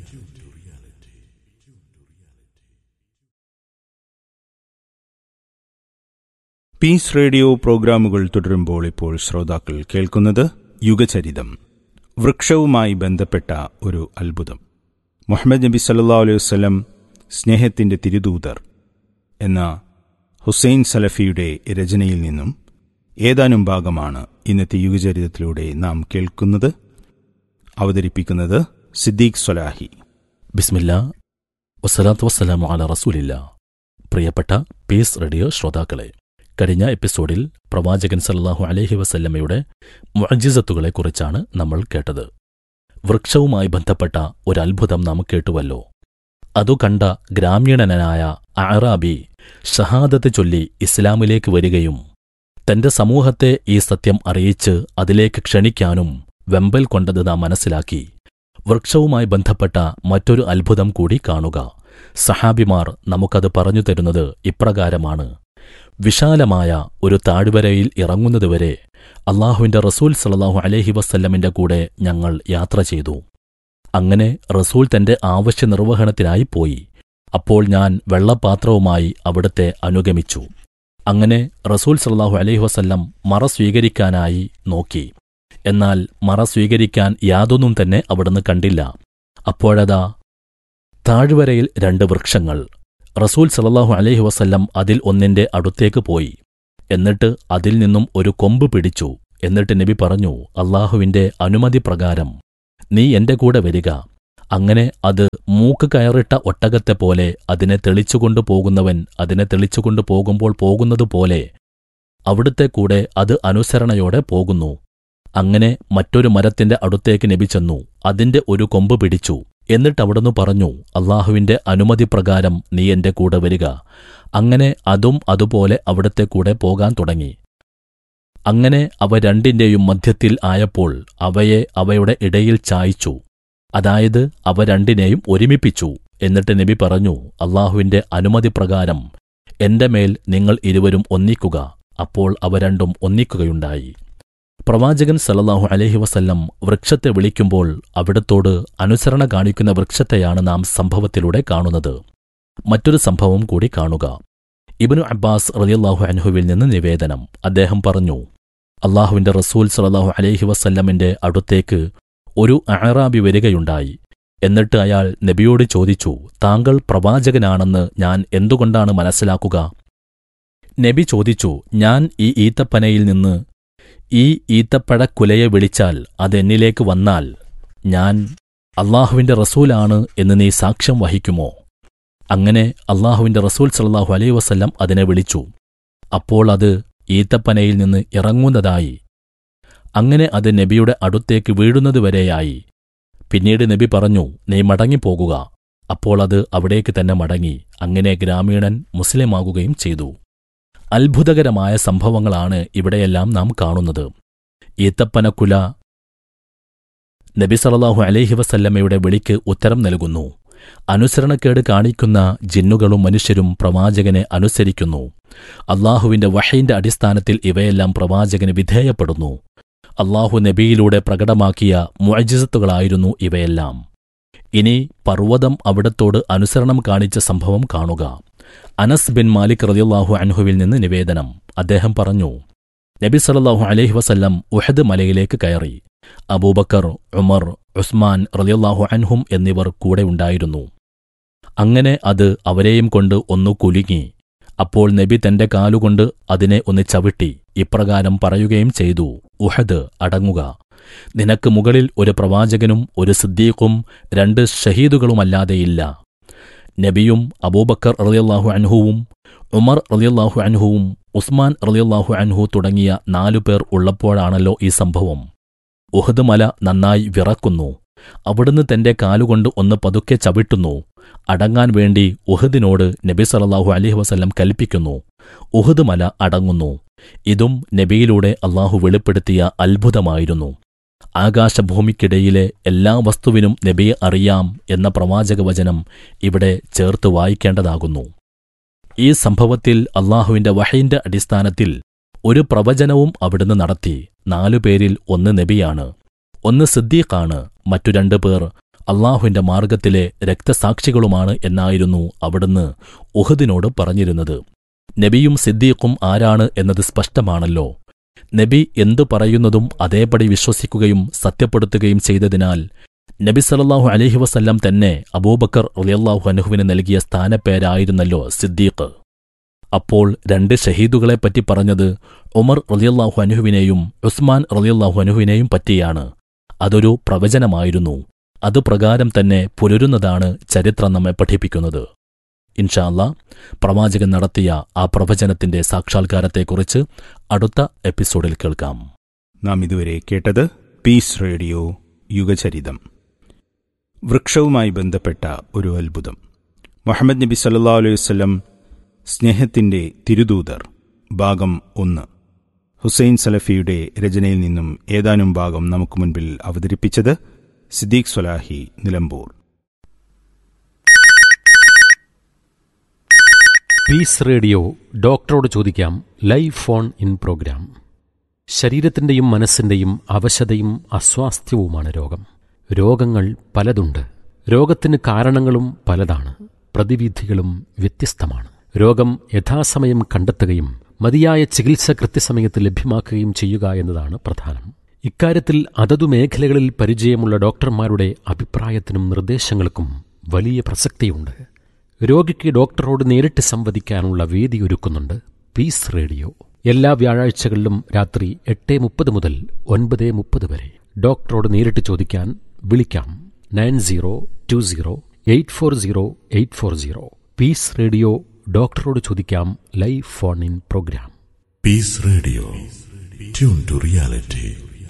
Peace Radio പ്രോഗ്രാമുകൾ തുടരുമ്പോൾ ഇപ്പോൾ ശ്രോതാക്കൾ കേൾക്കുന്നത് യുഗചരിതം വൃക്ഷവുമായി ബന്ധപ്പെട്ട ഒരു അത്ഭുതം മുഹമ്മദ് നബി സല്ലാ അലൈഹി വസ്ലം സ്നേഹത്തിന്റെ തിരുദൂതർ എന്ന ഹുസൈൻ സലഫിയുടെ രചനയിൽ നിന്നും ഏതാനും ഭാഗമാണ് ഇന്നത്തെ യുഗചരിതത്തിലൂടെ നാം കേൾക്കുന്നത് അവതരിപ്പിക്കുന്നത് സിദ്ദീഖ് സൊലാഹി ബിസ്മില്ല വസ്സലാത്തു വസ്സലാമു അല റസൂലില്ല പ്രിയപ്പെട്ട പീസ് റേഡിയോ ശ്രോതാക്കളെ കഴിഞ്ഞ എപ്പിസോഡിൽ പ്രവാചകൻ സല്ലല്ലാഹു അലൈഹി വസല്ലമയുടെ മുഅജിസത്തുകളെക്കുറിച്ചാണ് നമ്മൾ കേട്ടത് വൃക്ഷവുമായി ബന്ധപ്പെട്ട ഒരു അത്ഭുതം നാം കേട്ടുവല്ലോ അതു കണ്ട ഗ്രാമീണനായ അറാബി ഷഹാദത്ത് ചൊല്ലി ഇസ്ലാമിലേക്ക് വരികയും തന്റെ സമൂഹത്തെ ഈ സത്യം അറിയിച്ച് അതിലേക്ക് ക്ഷണിക്കാനും വെമ്പൽ കൊണ്ടത് നാം മനസ്സിലാക്കി വൃക്ഷവുമായി ബന്ധപ്പെട്ട മറ്റൊരു അത്ഭുതം കൂടി കാണുക സഹാബിമാർ നമുക്കത് പറഞ്ഞു തരുന്നത് ഇപ്രകാരമാണ് വിശാലമായ ഒരു താഴ്വരയിൽ ഇറങ്ങുന്നതുവരെ അള്ളാഹുവിന്റെ റസൂൽ സല്ലല്ലാഹു അലൈഹി വസല്ലമിന്റെ കൂടെ ഞങ്ങൾ യാത്ര ചെയ്തു അങ്ങനെ റസൂൽ തന്റെ ആവശ്യ നിർവഹണത്തിനായി പോയി അപ്പോൾ ഞാൻ വെള്ളപാത്രവുമായി അവിടുത്തെ അനുഗമിച്ചു അങ്ങനെ റസൂൽ സല്ലല്ലാഹു അലൈഹി വസല്ലം മറ സ്വീകരിക്കാനായി നോക്കി എന്നാൽ മറ സ്വീകരിക്കാൻ യാതൊന്നും തന്നെ അവിടുന്ന് കണ്ടില്ല അപ്പോഴതാ താഴ്വരയിൽ രണ്ട് വൃക്ഷങ്ങൾ റസൂൽ സല്ലല്ലാഹു അലൈഹി വസല്ലം അതിൽ ഒന്നിന്റെ അടുത്തേക്ക് പോയി എന്നിട്ട് അതിൽ നിന്നും ഒരു കൊമ്പ് പിടിച്ചു എന്നിട്ട് നബി പറഞ്ഞു അള്ളാഹുവിന്റെ അനുമതി പ്രകാരം നീ എന്റെ കൂടെ വരിക അങ്ങനെ അത് മൂക്ക് കയറിട്ട ഒട്ടകത്തെ പോലെ അതിനെ തെളിച്ചുകൊണ്ടു പോകുന്നവൻ അതിനെ തെളിച്ചുകൊണ്ടു പോകുമ്പോൾ പോകുന്നതുപോലെ അവിടുത്തെ കൂടെ അത് അനുസരണയോടെ പോകുന്നു അങ്ങനെ മറ്റൊരു മരത്തിന്റെ അടുത്തേക്ക് നബി ചെന്നു അതിന്റെ ഒരു കൊമ്പ് പിടിച്ചു എന്നിട്ട് അവിടുന്ന് പറഞ്ഞു അള്ളാഹുവിന്റെ അനുമതി പ്രകാരം നീ എന്റെ കൂടെ വരിക അങ്ങനെ അതും അതുപോലെ അവിടുത്തെ കൂടെ പോകാൻ തുടങ്ങി അങ്ങനെ അവ രണ്ടിന്റെയും മധ്യത്തിൽ ആയപ്പോൾ അവയെ അവയുടെ ഇടയിൽ ചായ്ച്ചു അതായത് അവ രണ്ടിനെയും ഒരുമിപ്പിച്ചു എന്നിട്ട് നബി പറഞ്ഞു അള്ളാഹുവിന്റെ അനുമതി പ്രകാരം എന്റെ മേൽ നിങ്ങൾ ഇരുവരും ഒന്നിക്കുക അപ്പോൾ അവ രണ്ടും ഒന്നിക്കുകയുണ്ടായി പ്രവാചകൻ സല്ലല്ലാഹു അലൈഹി വസല്ലം വൃക്ഷത്തെ വിളിക്കുമ്പോൾ അവിടത്തോട് അനുസരണ കാണിക്കുന്ന വൃക്ഷത്തെയാണ് നാം സംഭവത്തിലൂടെ കാണുന്നത് മറ്റൊരു സംഭവം കൂടി കാണുക ഇബ്നു അബ്ബാസ് റളിയല്ലാഹു അൻഹുവിൽ നിന്ന് നിവേദനം അദ്ദേഹം പറഞ്ഞു അള്ളാഹുവിന്റെ റസൂൽ സല്ലല്ലാഹു അലൈഹി വസല്ലമിന്റെ അടുത്തേക്ക് ഒരു അഅറാബി വരികയുണ്ടായി എന്നിട്ട് അയാൾ നബിയോട് ചോദിച്ചു താങ്കൾ പ്രവാചകനാണെന്ന് ഞാൻ എന്തുകൊണ്ടാണ് മനസ്സിലാക്കുക നബി ചോദിച്ചു ഞാൻ ഈ ഈത്തപ്പനയിൽ നിന്ന് ഈ ഈത്തപ്പഴക്കുലയെ വിളിച്ചാൽ അതെന്നിലേക്ക് വന്നാൽ ഞാൻ അള്ളാഹുവിന്റെ റസൂലാണ് എന്ന് നീ സാക്ഷ്യം വഹിക്കുമോ അങ്ങനെ അള്ളാഹുവിന്റെ റസൂൽ സല്ലല്ലാഹു അലൈഹി വസല്ലം അതിനെ വിളിച്ചു അപ്പോൾ അത് ഈത്തപ്പനയിൽ നിന്ന് ഇറങ്ങുന്നതായി അങ്ങനെ അത് നബിയുടെ അടുത്തേക്ക് വീഴുന്നതുവരെയായി പിന്നീട് നബി പറഞ്ഞു നീ മടങ്ങിപ്പോകുക അപ്പോൾ അത് അവിടേക്ക് തന്നെ മടങ്ങി അങ്ങനെ ഗ്രാമീണൻ മുസ്ലിമാകുകയും ചെയ്തു അത്ഭുതകരമായ സംഭവങ്ങളാണ് ഇവിടെയെല്ലാം നാം കാണുന്നത് ഈത്തപ്പനക്കുല നബി സല്ലല്ലാഹു അലൈഹി വസല്ലമയുടെ വിളിക്ക് ഉത്തരം നൽകുന്നു അനുസരണക്കേട് കാണിക്കുന്ന ജിന്നുകളും മനുഷ്യരും പ്രവാചകനെ അനുസരിക്കുന്നു അള്ളാഹുവിന്റെ വഹയിന്റെ അടിസ്ഥാനത്തിൽ ഇവയെല്ലാം പ്രവാചകന് വിധേയപ്പെടുന്നു അള്ളാഹു നബിയിലൂടെ പ്രകടമാക്കിയ മുഅജിസത്തുകളായിരുന്നു ഇവയെല്ലാം ഇനി പർവ്വതം അവിടത്തോട് അനുസരണം കാണിച്ച സംഭവം കാണുക അനസ് ബിൻ മാലിക് റളിയല്ലാഹു അൻഹുവിൽ നിന്ന് നിവേദനം അദ്ദേഹം പറഞ്ഞു നബി സല്ലല്ലാഹു അലൈഹി വസല്ലം ഉഹദ് മലയിലേക്ക് കയറി അബൂബക്കർ ഉമർ ഉസ്മാൻ റളിയല്ലാഹു അൻഹും എന്നിവർ കൂടെ ഉണ്ടായിരുന്നു അങ്ങനെ അത് അവരെയും കൊണ്ട് ഒന്നു കുലുങ്ങി അപ്പോൾ നബി തന്റെ കാലുകൊണ്ട് അതിനെ ഒന്ന് ചവിട്ടി ഇപ്രകാരം പറയുകയും ചെയ്തു ഉഹദ് അടങ്ങുക നിനക്ക് മുകളിൽ ഒരു പ്രവാചകനും ഒരു സിദ്ദീഖും രണ്ട് ഷഹീദുകളുമല്ലാതെയില്ല നബിയും അബൂബക്കർ റളിയല്ലാഹു അൻഹുവും ഉമർ റളിയല്ലാഹു അൻഹുവും ഉസ്മാൻ റളിയല്ലാഹു അൻഹു തുടങ്ങിയ നാലുപേർ ഉള്ളപ്പോഴാണല്ലോ ഈ സംഭവം ഉഹദ് മല നന്നായി വിറക്കുന്നു അവിടുന്ന് തന്റെ കാലുകൊണ്ട് ഒന്ന് പതുക്കെ ചവിട്ടുന്നു അടങ്ങാൻ വേണ്ടി ഉഹദിനോട് നബി സല്ലല്ലാഹു അലൈഹി വസല്ലം കൽപ്പിക്കുന്നു ഉഹദ് മല അടങ്ങുന്നു ഇതും നബിയിലൂടെ അള്ളാഹു വെളിപ്പെടുത്തിയ അത്ഭുതമായിരുന്നു ആകാശഭൂമിക്കിടയിലെ എല്ലാ വസ്തുവിനും നബിയെ അറിയാം എന്ന പ്രവാചകവചനം ഇവിടെ ചേർത്ത് വായിക്കേണ്ടതാകുന്നു ഈ സംഭവത്തിൽ അള്ളാഹുവിന്റെ വഹയിന്റെ അടിസ്ഥാനത്തിൽ ഒരു പ്രവചനവും അവിടുന്ന് നടത്തി നാലുപേരിൽ ഒന്ന് നബിയാണ് ഒന്ന് സിദ്ദീഖാണ് മറ്റു രണ്ടു പേർ അള്ളാഹുവിന്റെ മാർഗത്തിലെ രക്തസാക്ഷികളുമാണ് എന്നായിരുന്നു അവിടുന്ന് ഉഹദിനോട് പറഞ്ഞിരുന്നത് നബിയും സിദ്ദീഖും ആരാണ് എന്നത് സ്പഷ്ടമാണല്ലോ നബി എന്തു പറയുന്നതും അതേപടി വിശ്വസിക്കുകയും സത്യപ്പെടുത്തുകയും ചെയ്തതിനാൽ നബി സല്ലല്ലാഹു അലൈഹി വസല്ലം തന്നെ അബൂബക്കർ റളിയല്ലാഹു അൻഹുവിന് നൽകിയ സ്ഥാനപ്പേരായിരുന്നല്ലോ സിദ്ദീഖ് അപ്പോൾ രണ്ട് ഷഹീദുകളെപ്പറ്റി പറഞ്ഞത് ഉമർ റളിയല്ലാഹു അൻഹുവിനെയും ഉസ്മാൻ റളിയല്ലാഹു അൻഹുവിനെയും പറ്റിയാണ് അതൊരു പ്രവചനമായിരുന്നു അതുപ്രകാരം തന്നെ പുലരുന്നതാണ് ചരിത്രം നമ്മെ പഠിപ്പിക്കുന്നത് ഇൻഷാല്ല പ്രവാചകൻ നടത്തിയ ആ പ്രവചനത്തിന്റെ സാക്ഷാത്കാരത്തെക്കുറിച്ച് അടുത്ത എപ്പിസോഡിൽ കേൾക്കാം നാം ഇതുവരെ കേട്ടത് പീസ് റേഡിയോ യുഗചരിതം വൃക്ഷവുമായി ബന്ധപ്പെട്ട ഒരു അത്ഭുതം മുഹമ്മദ് നബി സല്ലാ അലൈഹി വസ്ലം സ്നേഹത്തിന്റെ തിരുദൂതർ ഭാഗം ഒന്ന് ഹുസൈൻ സലഫിയുടെ രചനയിൽ നിന്നും ഏതാനും ഭാഗം നമുക്ക് മുൻപിൽ അവതരിപ്പിച്ചത് സിദ്ദീഖ് സ്വലാഹി നിലമ്പൂർ പീസ് റേഡിയോ ഡോക്ടറോട് ചോദിക്കാം ലൈവ് ഫോൺ ഇൻ പ്രോഗ്രാം ശരീരത്തിൻ്റെയും മനസ്സിൻ്റെയും അവശതയും അസ്വാസ്ഥ്യവുമാണ് രോഗം രോഗങ്ങൾ പലതുണ്ട് രോഗത്തിന് കാരണങ്ങളും പലതാണ് പ്രതിവിധികളും വ്യത്യസ്തമാണ് രോഗം യഥാസമയം കണ്ടെത്തുകയും മതിയായ ചികിത്സ കൃത്യസമയത്ത് ലഭ്യമാക്കുകയും ചെയ്യുക എന്നതാണ് പ്രധാനം ഇക്കാര്യത്തിൽ അതതു മേഖലകളിൽ പരിചയമുള്ള ഡോക്ടർമാരുടെ അഭിപ്രായത്തിനും നിർദ്ദേശങ്ങൾക്കും വലിയ പ്രസക്തിയുണ്ട് രോഗിക്ക് ഡോക്ടറോട് നേരിട്ട് സംവദിക്കാനുള്ള വേദി ഒരുക്കുന്നുണ്ട് പീസ് റേഡിയോ എല്ലാ വ്യാഴാഴ്ചകളിലും രാത്രി എട്ട് മുപ്പത് മുതൽ ഒൻപത് മുപ്പത് വരെ ഡോക്ടറോട് നേരിട്ട് ചോദിക്കാൻ വിളിക്കാം nine zero two zero eight four zero eight four zero Peace Radio ഡോക്ടറോട് ചോദിക്കാം live phone in program Peace Radio. Tune to reality.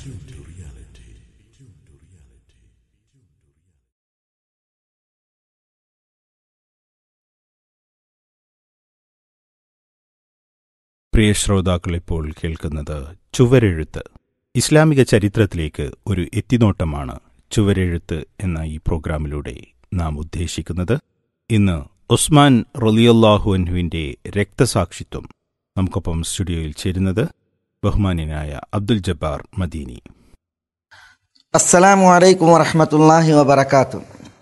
പ്രിയ ശ്രോതാക്കൾ ഇപ്പോൾ കേൾക്കുന്നത് ചുവരെഴുത്ത് ഇസ്ലാമിക ചരിത്രത്തിലേക്ക് ഒരു എത്തിനോട്ടമാണ് ചുവരെഴുത്ത് എന്ന ഈ പ്രോഗ്രാമിലൂടെ നാം ഉദ്ദേശിക്കുന്നത് ഇന്ന് ഉസ്മാൻ റലിയല്ലാഹുവിൻ്റെ രക്തസാക്ഷിത്വം നമുക്കൊപ്പം സ്റ്റുഡിയോയിൽ ചേരുന്നത് ബഹുമാന്യനായ അബ്ദുൽ ജബ്ബാർ മദീനി السلام عليكم ورحمة الله وبركاته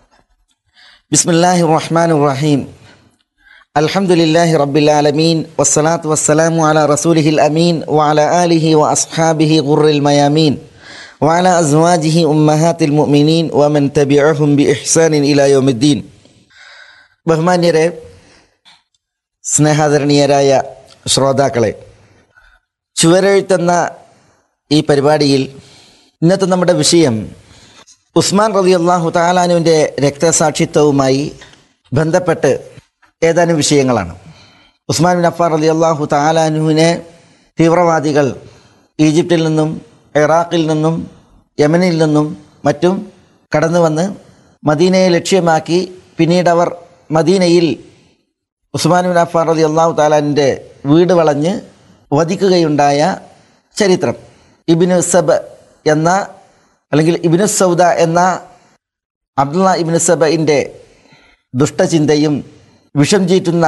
بسم الله الرحمن الرحيم الحمد لله رب العالمين والصلاة والسلام على رسوله الأمين وعلى آله وأصحابه غر الميامين وعلى أزواجه أمهات المؤمنين ومن تبعهم بإحسان إلى يوم الدين ബഹുമാന്യരെ സ്നേഹാദരണീയരായ ശ്രോതാക്കളെ ചുവരെഴുത്തെന്ന ഈ പരിപാടിയിൽ ഇന്നത്തെ നമ്മുടെ വിഷയം ഉസ്മാൻ റതി അള്ളാഹു താലാനുവിൻ്റെ രക്തസാക്ഷിത്വവുമായി ബന്ധപ്പെട്ട് ഏതാനും വിഷയങ്ങളാണ് ഉസ്മാൻ ബിൻ അഫാർ റതി അള്ളാഹു താലാനുവിനെ തീവ്രവാദികൾ ഈജിപ്തിൽ നിന്നും ഇറാഖിൽ നിന്നും യമനിൽ നിന്നും മറ്റും കടന്നു വന്ന് മദീനയെ ലക്ഷ്യമാക്കി പിന്നീട് അവർ മദീനയിൽ ഉസ്മാൻ ബിൻ അഫാർ റതി അള്ളാഹു താലാനിൻ്റെ വീട് വളഞ്ഞ് വധിക്കുകയുണ്ടായ ചരിത്രം ഇബിനു സബ് എന്ന അല്ലെങ്കിൽ ഇബിനു സൗദ എന്ന അബ്ദുള്ള ഇബിനു സബയിൻ്റെ ദുഷ്ടചിന്തയും വിഷം ചീറ്റുന്ന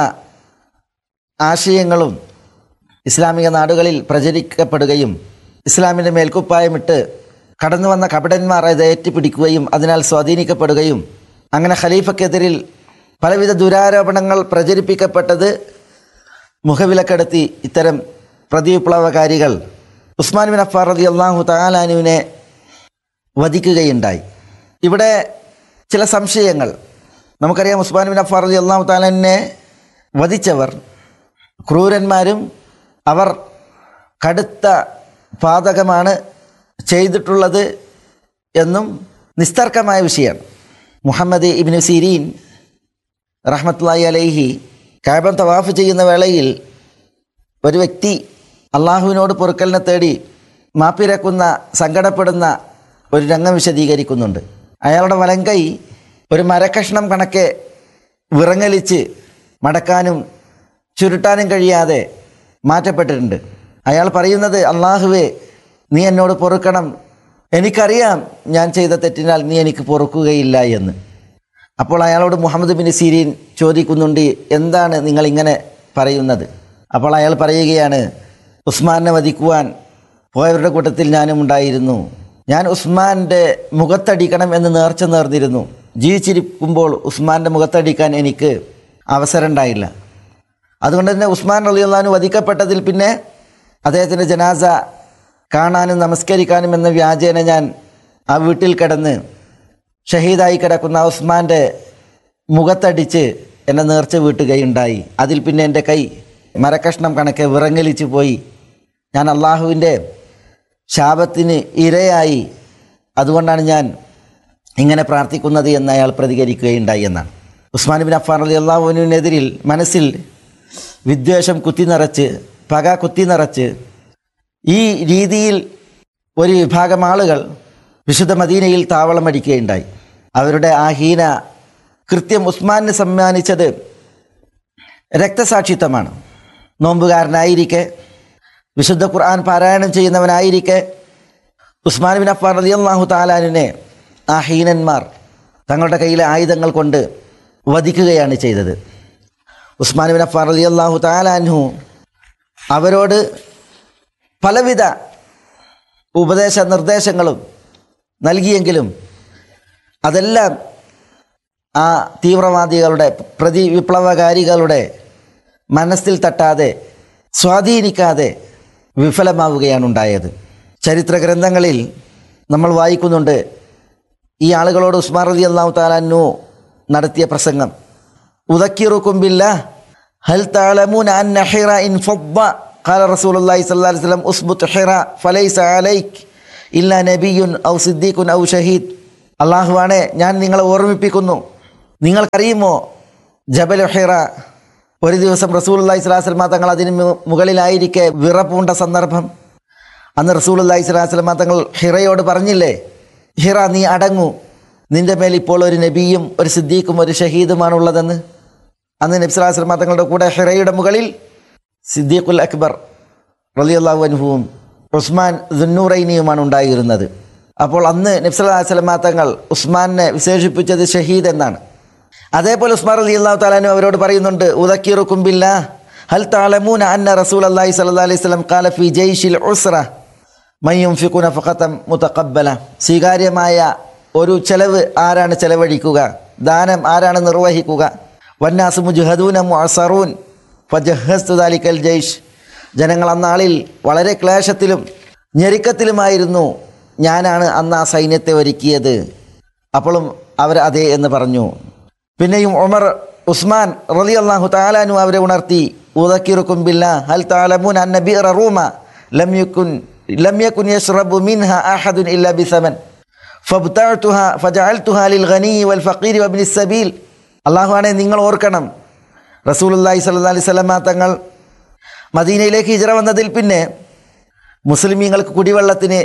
ആശയങ്ങളും ഇസ്ലാമിക നാടുകളിൽ പ്രചരിക്കപ്പെടുകയും ഇസ്ലാമിൻ്റെ മേൽക്കുപ്പായമിട്ട് കടന്നു വന്ന കപടന്മാർ അത് ഏറ്റുപിടിക്കുകയും അതിനാൽ സ്വാധീനിക്കപ്പെടുകയും അങ്ങനെ ഖലീഫക്കെതിരിൽ പലവിധ ദുരാരോപണങ്ങൾ പ്രചരിപ്പിക്കപ്പെട്ടത് മുഖവിലക്കെടുത്തി ഇത്തരം പ്രതിവിപ്ലവകാരികൾ ഉസ്മാൻ ബിൻ അഫാർ റതി അള്ളാഹു താലാനുവിനെ വധിക്കുകയുണ്ടായി ഇവിടെ ചില സംശയങ്ങൾ നമുക്കറിയാം ഉസ്മാൻ ബിൻ അഫാർ റതി അള്ളാഹു താലാനെ വധിച്ചവർ ക്രൂരന്മാരും അവർ കടുത്ത പാതകമാണ് ചെയ്തിട്ടുള്ളത് എന്നും നിസ്തർക്കമായ വിഷയമാണ് മുഹമ്മദ് ഇബിനു സിരീൻ റഹ്മത്തുള്ളാഹി അലൈഹി കാബം തവാഫ് ചെയ്യുന്ന വേളയിൽ ഒരു വ്യക്തി അള്ളാഹുവിനോട് പൊറുക്കലിനെ തേടി മാപ്പിരക്കുന്ന സങ്കടപ്പെടുന്ന ഒരു രംഗം വിശദീകരിക്കുന്നുണ്ട് അയാളുടെ വലങ്കൈ ഒരു മരക്കഷ്ണം കണക്കെ വിറങ്ങലിച്ച് മടക്കാനും ചുരുട്ടാനും കഴിയാതെ മാറ്റപ്പെട്ടിട്ടുണ്ട് അയാൾ പറയുന്നത് അള്ളാഹുവേ നീ എന്നോട് പൊറുക്കണം എനിക്കറിയാം ഞാൻ ചെയ്ത തെറ്റിനാൽ നീ എനിക്ക് പൊറുക്കുകയില്ല എന്ന് അപ്പോൾ അയാളോട് മുഹമ്മദ് ബിൻ സിരീൻ ചോദിക്കുന്നുണ്ട് എന്താണ് നിങ്ങൾ ഇങ്ങനെ പറയുന്നത് അപ്പോൾ അയാൾ പറയുകയാണ് ഉസ്മാനെ വധിക്കുവാൻ പോയവരുടെ കൂട്ടത്തിൽ ഞാനും ഉണ്ടായിരുന്നു ഞാൻ ഉസ്മാൻ്റെ മുഖത്തടിക്കണം എന്ന് നേർച്ച നേർന്നിരുന്നു ജീവിച്ചിരിക്കുമ്പോൾ ഉസ്മാൻ്റെ മുഖത്തടിക്കാൻ എനിക്ക് അവസരം ഉണ്ടായില്ല അതുകൊണ്ട് തന്നെ ഉസ്മാൻ റളിയല്ലാഹു വധിക്കപ്പെട്ടതിൽ പിന്നെ അദ്ദേഹത്തിൻ്റെ ജനാസ കാണാനും നമസ്കരിക്കാനും എന്ന വ്യാജേന ഞാൻ ആ വീട്ടിൽ കിടന്ന് ഷഹീദായി കിടക്കുന്ന ഉസ്മാൻ്റെ മുഖത്തടിച്ച് എന്നെ നേർച്ച വീട്ടുകയുണ്ടായി അതിൽ പിന്നെ എൻ്റെ കൈ മരക്കഷ്ണം കണക്കെ വിറങ്ങലിച്ചു പോയി ഞാൻ അള്ളാഹുവിൻ്റെ ശാപത്തിന് ഇരയായി അതുകൊണ്ടാണ് ഞാൻ ഇങ്ങനെ പ്രാർത്ഥിക്കുന്നത് എന്ന് അയാൾ പ്രതികരിക്കുകയുണ്ടായി എന്നാണ് ഉസ്മാൻ ബിൻ അഫാൻ അലി അള്ളാഹുവിനെതിരിൽ മനസ്സിൽ വിദ്വേഷം കുത്തി നിറച്ച് പക കുത്തി നിറച്ച് ഈ രീതിയിൽ ഒരു വിഭാഗം ആളുകൾ വിശുദ്ധ മദീനയിൽ താവളമടിക്കുകയുണ്ടായി അവരുടെ ആ ഹീന കൃത്യം ഉസ്മാനെ സമ്മാനിച്ചത് രക്തസാക്ഷിത്വമാണ് നോമ്പുകാരനായിരിക്കെ വിശുദ്ധ ഖുർആൻ പാരായണം ചെയ്യുന്നവനായിരിക്കെ ഉസ്മാൻ ബിൻ അഫ്ഫാൻ റളിയല്ലാഹു താലാനിനെ ആ ഹീനന്മാർ തങ്ങളുടെ കയ്യിലെ ആയുധങ്ങൾ കൊണ്ട് വധിക്കുകയാണ് ചെയ്തത് ഉസ്മാൻ ബിൻ അഫ്ഫാൻ റളിയല്ലാഹു താലാൻഹു അവരോട് പലവിധ ഉപദേശ നിർദ്ദേശങ്ങളും നൽകിയെങ്കിലും അതെല്ലാം ആ തീവ്രവാദികളുടെ പ്രതി വിപ്ലവകാരികളുടെ മനസ്സിൽ തട്ടാതെ സ്വാധീനിക്കാതെ വിഫലമാവുകയാണ് ഉണ്ടായത് ചരിത്ര ഗ്രന്ഥങ്ങളിൽ നമ്മൾ വായിക്കുന്നുണ്ട് ഈ ആളുകളോട് ഉസ്മാൻ റലി അള്ളാഹു താലാന്നു നടത്തിയ പ്രസംഗം ഉദക്കിറുക്കുമ്പില്ല ഹൽ താലമൂൻ അൻ നഹിറ ഇൻ ഫദ്ദ قال رسول الله صلى الله عليه وسلم اثبت حراء فليس عليك إلا نبي أو صديق أو شهيد അള്ളാഹുവാണെ ഞാൻ നിങ്ങളെ ഓർമ്മിപ്പിക്കുന്നു നിങ്ങൾക്കറിയുമോ ജബൽ ഹിറ ഒരു ദിവസം റസൂൽ അള്ളഹി സ്വലാസ്ലമ തങ്ങൾ അതിന് മു- മുകളിലായിരിക്കെ വിറപ്പൂണ്ട സന്ദർഭം അന്ന് റസൂൽ അള്ളഹി സ്വലാസ്ലമ തങ്ങൾ ഹിറയോട് പറഞ്ഞില്ലേ ഹിറ നീ അടങ്ങൂ നിന്റെ മേൽ ഇപ്പോൾ ഒരു നബിയും ഒരു സിദ്ദീഖും ഒരു ഷഹീദുമാണ് ഉള്ളതെന്ന് അന്ന് നബി സ്വലാസ്ലമ തങ്ങളുടെ കൂടെ ഹിറയുടെ മുകളിൽ സിദ്ദീഖുൽ അക്ബർ റലിയല്ലാഹു അൻഹുവും ഉസ്മാൻ ദുന്നൂറൈനിയുമാണ് ഉണ്ടായിരുന്നത് അപ്പോൾ അന്ന് നബ്സല്ലാ സ്വലമാ തങ്ങൾ ഉസ്മാനെ വിശേഷിപ്പിച്ചത് ഷഹീദ് എന്നാണ് അതേപോലെ ഉസ്മാൻ അലി അള്ളാഹു താലാനു അവരോട് പറയുന്നുണ്ട് ഉദക്കീറുക്കും ബില്ല ഹൽ താലമൂന അന്ന റസൂൽ അള്ളാഹി സല്ലാ അലൈഹി സ്വലം കാല ഫി ജയ്ഷിൽ ഉസ്ര മയ്യും ഫിക്കുന ഫഖത്തം മുതക്കബല സ്വീകാര്യമായ ഒരു ചെലവ് ആരാണ് ചെലവഴിക്കുക ദാനം ആരാണ് നിർവഹിക്കുക വന്നാസ് മുജുഹദൂന മുഅസറൂൻ ഫജഹസ്തു ദാലിക്കൽ ജയ്ഷ് ജനങ്ങൾ അന്നാളിൽ വളരെ ക്ലേശത്തിലും ഞെരുക്കത്തിലുമായിരുന്നു ഞാനാണ് അന്ന് ആ സൈന്യത്തെ ഒരുക്കിയത് അപ്പോഴും അവർ അതെ എന്ന് പറഞ്ഞു പിന്നെയും ഉമർ ഉസ്മാൻ റലി അള്ളാഹു താലാനു അവരെ ഉണർത്തി ഉദക്കിറുക്കും ബില്ല ഹൽ താലമുൻ അൻ നബി റൂമ ലം യകുൻ ലം യകുൻ യശ്റബു മിൻഹ അഹദുൻ ഇല്ല ബിസമൻ ഫബ്തഅതുഹ ഫജഅൽതുഹ ലിൽ ഗനി വൽ ഫഖീർ വബ്നി സബീൽ അള്ളാഹുവാണെ നിങ്ങൾ ഓർക്കണം റസൂലുള്ളാഹി സ്വല്ലല്ലാഹി അലൈഹി വസല്ലമ തങ്ങൾ മദീനയിലേക്ക് ഹിജറ വന്നതിൽ പിന്നെ മുസ്ലിമീങ്ങൾക്ക് കുടിവെള്ളത്തിന്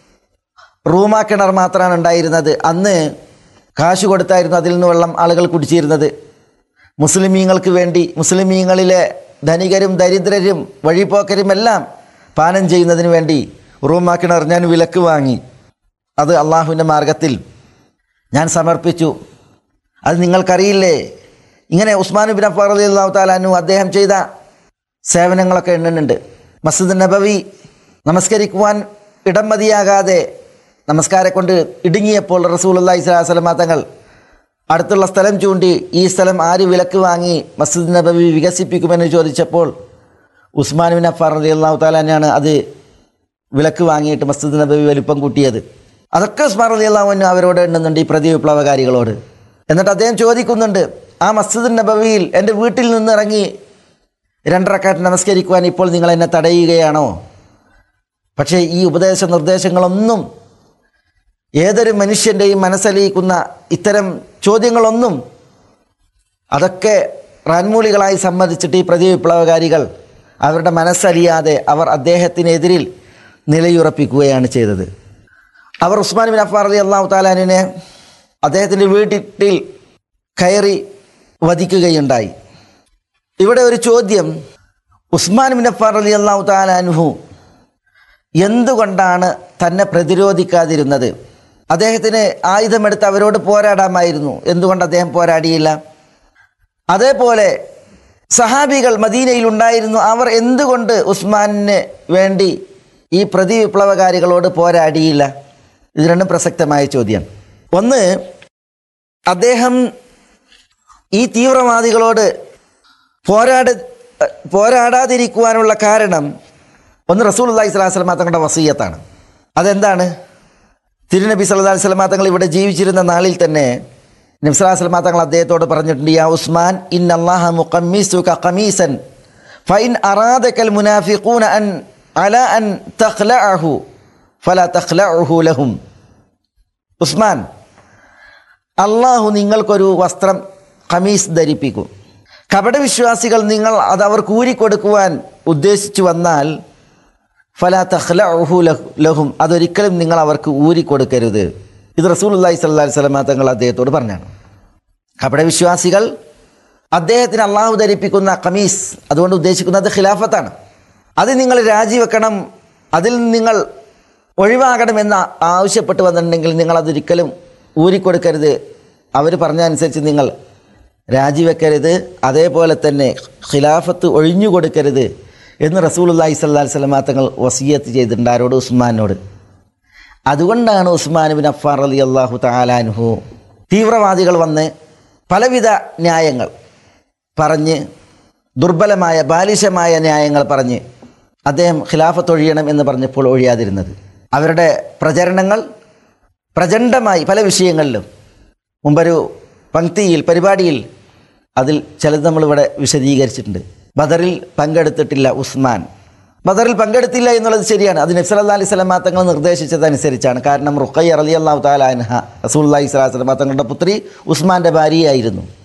റൂമാ കിണർ മാത്രമാണ് ഉണ്ടായിരുന്നത് അന്ന് കാശ് കൊടുത്തായിരുന്നു അതിൽ നിന്ന് വെള്ളം ആളുകൾ കുടിച്ചിരുന്നത് മുസ്ലിമീങ്ങൾക്ക് വേണ്ടി മുസ്ലിമീങ്ങളിലെ ധനികരും ദരിദ്രരും വഴിപോക്കരും എല്ലാം പാനം ചെയ്യുന്നതിന് വേണ്ടി റൂമാ കിണർ ഞാൻ വിലക്ക് വാങ്ങി അത് അള്ളാഹുവിൻ്റെ മാർഗത്തിൽ ഞാൻ സമർപ്പിച്ചു അത് നിങ്ങൾക്കറിയില്ലേ ഇങ്ങനെ ഉസ്മാൻ ബിൻ അഫാർ അലി അള്ളാഹു താലാനു അദ്ദേഹം ചെയ്ത സേവനങ്ങളൊക്കെ എണ്ണുന്നുണ്ട് മസ്ജിദ് നബവി നമസ്കരിക്കുവാൻ ഇടം മതിയാകാതെ നമസ്കാരം കൊണ്ട് ഇടുങ്ങിയപ്പോൾ റസൂൽ അള്ളഹി സ്വലാസ്ലമ തങ്ങൾ അടുത്തുള്ള സ്ഥലം ചൂണ്ടി ഈ സ്ഥലം ആര് വിലക്ക് വാങ്ങി മസ്ജിദ് നബവി വികസിപ്പിക്കുമെന്ന് ചോദിച്ചപ്പോൾ ഉസ്മാൻ ബിൻ അഫാർ അലി അള്ളാഹു താലാനാണ് അത് വിലക്ക് വാങ്ങിയിട്ട് മസ്ജിദ് നബവി വലിപ്പം കൂട്ടിയത് അതൊക്കെ ഉസ്മാൻ അലി അള്ളാഹുവിന് അവരോട് എണ്ണുന്നുണ്ട് ഈ പ്രതി വിപ്ലവകാരികളോട് എന്നിട്ട് അദ്ദേഹം ചോദിക്കുന്നുണ്ട് ആ മസ്ജിദ് നബവിയിൽ എൻ്റെ വീട്ടിൽ നിന്ന് ഇറങ്ങി രണ്ടരക്കാട്ട് നമസ്കരിക്കുവാൻ ഇപ്പോൾ നിങ്ങൾ എന്നെ തടയുകയാണോ പക്ഷേ ഈ ഉപദേശ നിർദ്ദേശങ്ങളൊന്നും ഏതൊരു മനുഷ്യൻ്റെയും മനസ്സലിയിക്കുന്ന ഇത്തരം ചോദ്യങ്ങളൊന്നും അതൊക്കെ റാൻമൂളികളായി സമ്മതിച്ചിട്ട് ഈ പ്രതി വിപ്ലവകാരികൾ അവരുടെ മനസ്സലിയാതെ അവർ അദ്ദേഹത്തിനെതിരിൽ നിലയുറപ്പിക്കുകയാണ് ചെയ്തത് അവർ ഉസ്മാൻ ബിൻ അഫാർ അലി അള്ളാഹു താലാനിനെ അദ്ദേഹത്തിൻ്റെ വീട്ടിൽ കയറി വധിക്കുകയുണ്ടായി ഇവിടെ ഒരു ചോദ്യം ഉസ്മാൻ ബിൻ അഫാർ അലി അള്ളാഹു താലാനുഹു എന്തുകൊണ്ടാണ് തന്നെ പ്രതിരോധിക്കാതിരുന്നത് അദ്ദേഹത്തിന് ആയുധമെടുത്ത് അവരോട് പോരാടാമായിരുന്നു എന്തുകൊണ്ട് അദ്ദേഹം പോരാടിയില്ല അതേപോലെ സഹാബികൾ മദീനയിൽ ഉണ്ടായിരുന്നു അവർ എന്തുകൊണ്ട് ഉസ്മാനിന് വേണ്ടി ഈ പ്രതി വിപ്ലവകാരികളോട് പോരാടിയില്ല ഇത് രണ്ടും പ്രസക്തമായ ചോദ്യം ഒന്ന് അദ്ദേഹം ഈ തീവ്രവാദികളോട് പോരാട പോരാടാതിരിക്കുവാനുള്ള കാരണം ഒന്ന് റസൂൽ അള്ളഹി സ്വലാസ്ലമ തങ്ങളുടെ വസീയത്താണ് അതെന്താണ് തിരുനബി സല്ലാ സ്വലമാ തങ്ങൾ ഇവിടെ ജീവിച്ചിരുന്ന നാളിൽ തന്നെ നബ്സലാ സ്വലമാ തങ്ങൾ അദ്ദേഹത്തോട് പറഞ്ഞിട്ടുണ്ട് യാ ഉസ്മാൻ ഇൻ അള്ളാഹ മുഖമ്മീസു ഖമീസൻ ഫൈൻ അറാദക്കൽ മുനാഫിഖൂന അൻ അല അൻ തഖ്ലഅഹു ഫല തഖ്ലഅഹു ലഹും ഉസ്മാൻ അള്ളാഹു നിങ്ങൾക്കൊരു വസ്ത്രം ഖമീസ് ധരിപ്പിക്കും കപടവിശ്വാസികൾ നിങ്ങൾ അത് അവർക്ക് ഊരിക്കൊടുക്കുവാൻ ഉദ്ദേശിച്ചു വന്നാൽ ഫല തഖ്ലഅഹു ലഹു- ലഹും അതൊരിക്കലും നിങ്ങൾ അവർക്ക് ഊരിക്കൊടുക്കരുത് ഇത് റസൂലുള്ളാഹി സ്വല്ലല്ലാഹി അലൈഹി വസല്ലമ തങ്ങൾ അദ്ദേഹത്തോട് പറഞ്ഞാണ് കപടവിശ്വാസികൾ അദ്ദേഹത്തിന് അള്ളാഹു ധരിപ്പിക്കുന്ന ഖമീസ് അതുകൊണ്ട് ഉദ്ദേശിക്കുന്നത് ഖിലാഫത്താണ് അത് നിങ്ങൾ രാജിവെക്കണം അതിൽ നിന്ന് നിങ്ങൾ ഒഴിവാകണമെന്ന് ആവശ്യപ്പെട്ട് വന്നിട്ടുണ്ടെങ്കിൽ നിങ്ങൾ അതൊരിക്കലും ഊരിക്കൊടുക്കരുത് അവർ പറഞ്ഞ അനുസരിച്ച് നിങ്ങൾ രാജിവെക്കരുത് അതേപോലെ തന്നെ ഖിലാഫത്ത് ഒഴിഞ്ഞു കൊടുക്കരുത് എന്ന് റസൂലുള്ളാഹി സ്വല്ലല്ലാഹി അലൈഹി വസല്ലമ തങ്ങൾ വസിയത്ത് ചെയ്തിട്ടുണ്ട് ആരോട് ഉസ്മാനോട് അതുകൊണ്ടാണ് ഉസ്മാൻ ബിൻ അഫാർ അലി അള്ളാഹു താലാൻഹു തീവ്രവാദികൾ വന്ന് പലവിധ ന്യായങ്ങൾ പറഞ്ഞ് ദുർബലമായ ബാലിശമായ ന്യായങ്ങൾ പറഞ്ഞ് അദ്ദേഹം ഖിലാഫത്ത് ഒഴിയണം എന്ന് പറഞ്ഞപ്പോൾ ഒഴിയാതിരുന്നത് അവരുടെ പ്രചരണങ്ങൾ പ്രചണ്ഡമായി പല വിഷയങ്ങളിലും മുമ്പൊരു പങ്ക്തിയിൽ പരിപാടിയിൽ അതിൽ ചിലത് നമ്മളിവിടെ വിശദീകരിച്ചിട്ടുണ്ട് ബദറിൽ പങ്കെടുത്തിട്ടില്ല ഉസ്മാൻ ബദറിൽ പങ്കെടുത്തില്ല എന്നുള്ളത് ശരിയാണ് അത് നബ്സ് അല്ലാ അലൈഹി സ്വലമാ തങ്ങൾ നിർദ്ദേശിച്ചതനുസരിച്ചാണ് കാരണം റുഖയ്യ റലി അള്ളാഹു താലാൻഹ റസൂൽ അള്ളഹി സ്വലാഹു സ്വലമാ തങ്ങളുടെ പുത്രി ഉസ്മാന്റെ ഭാര്യയായിരുന്നു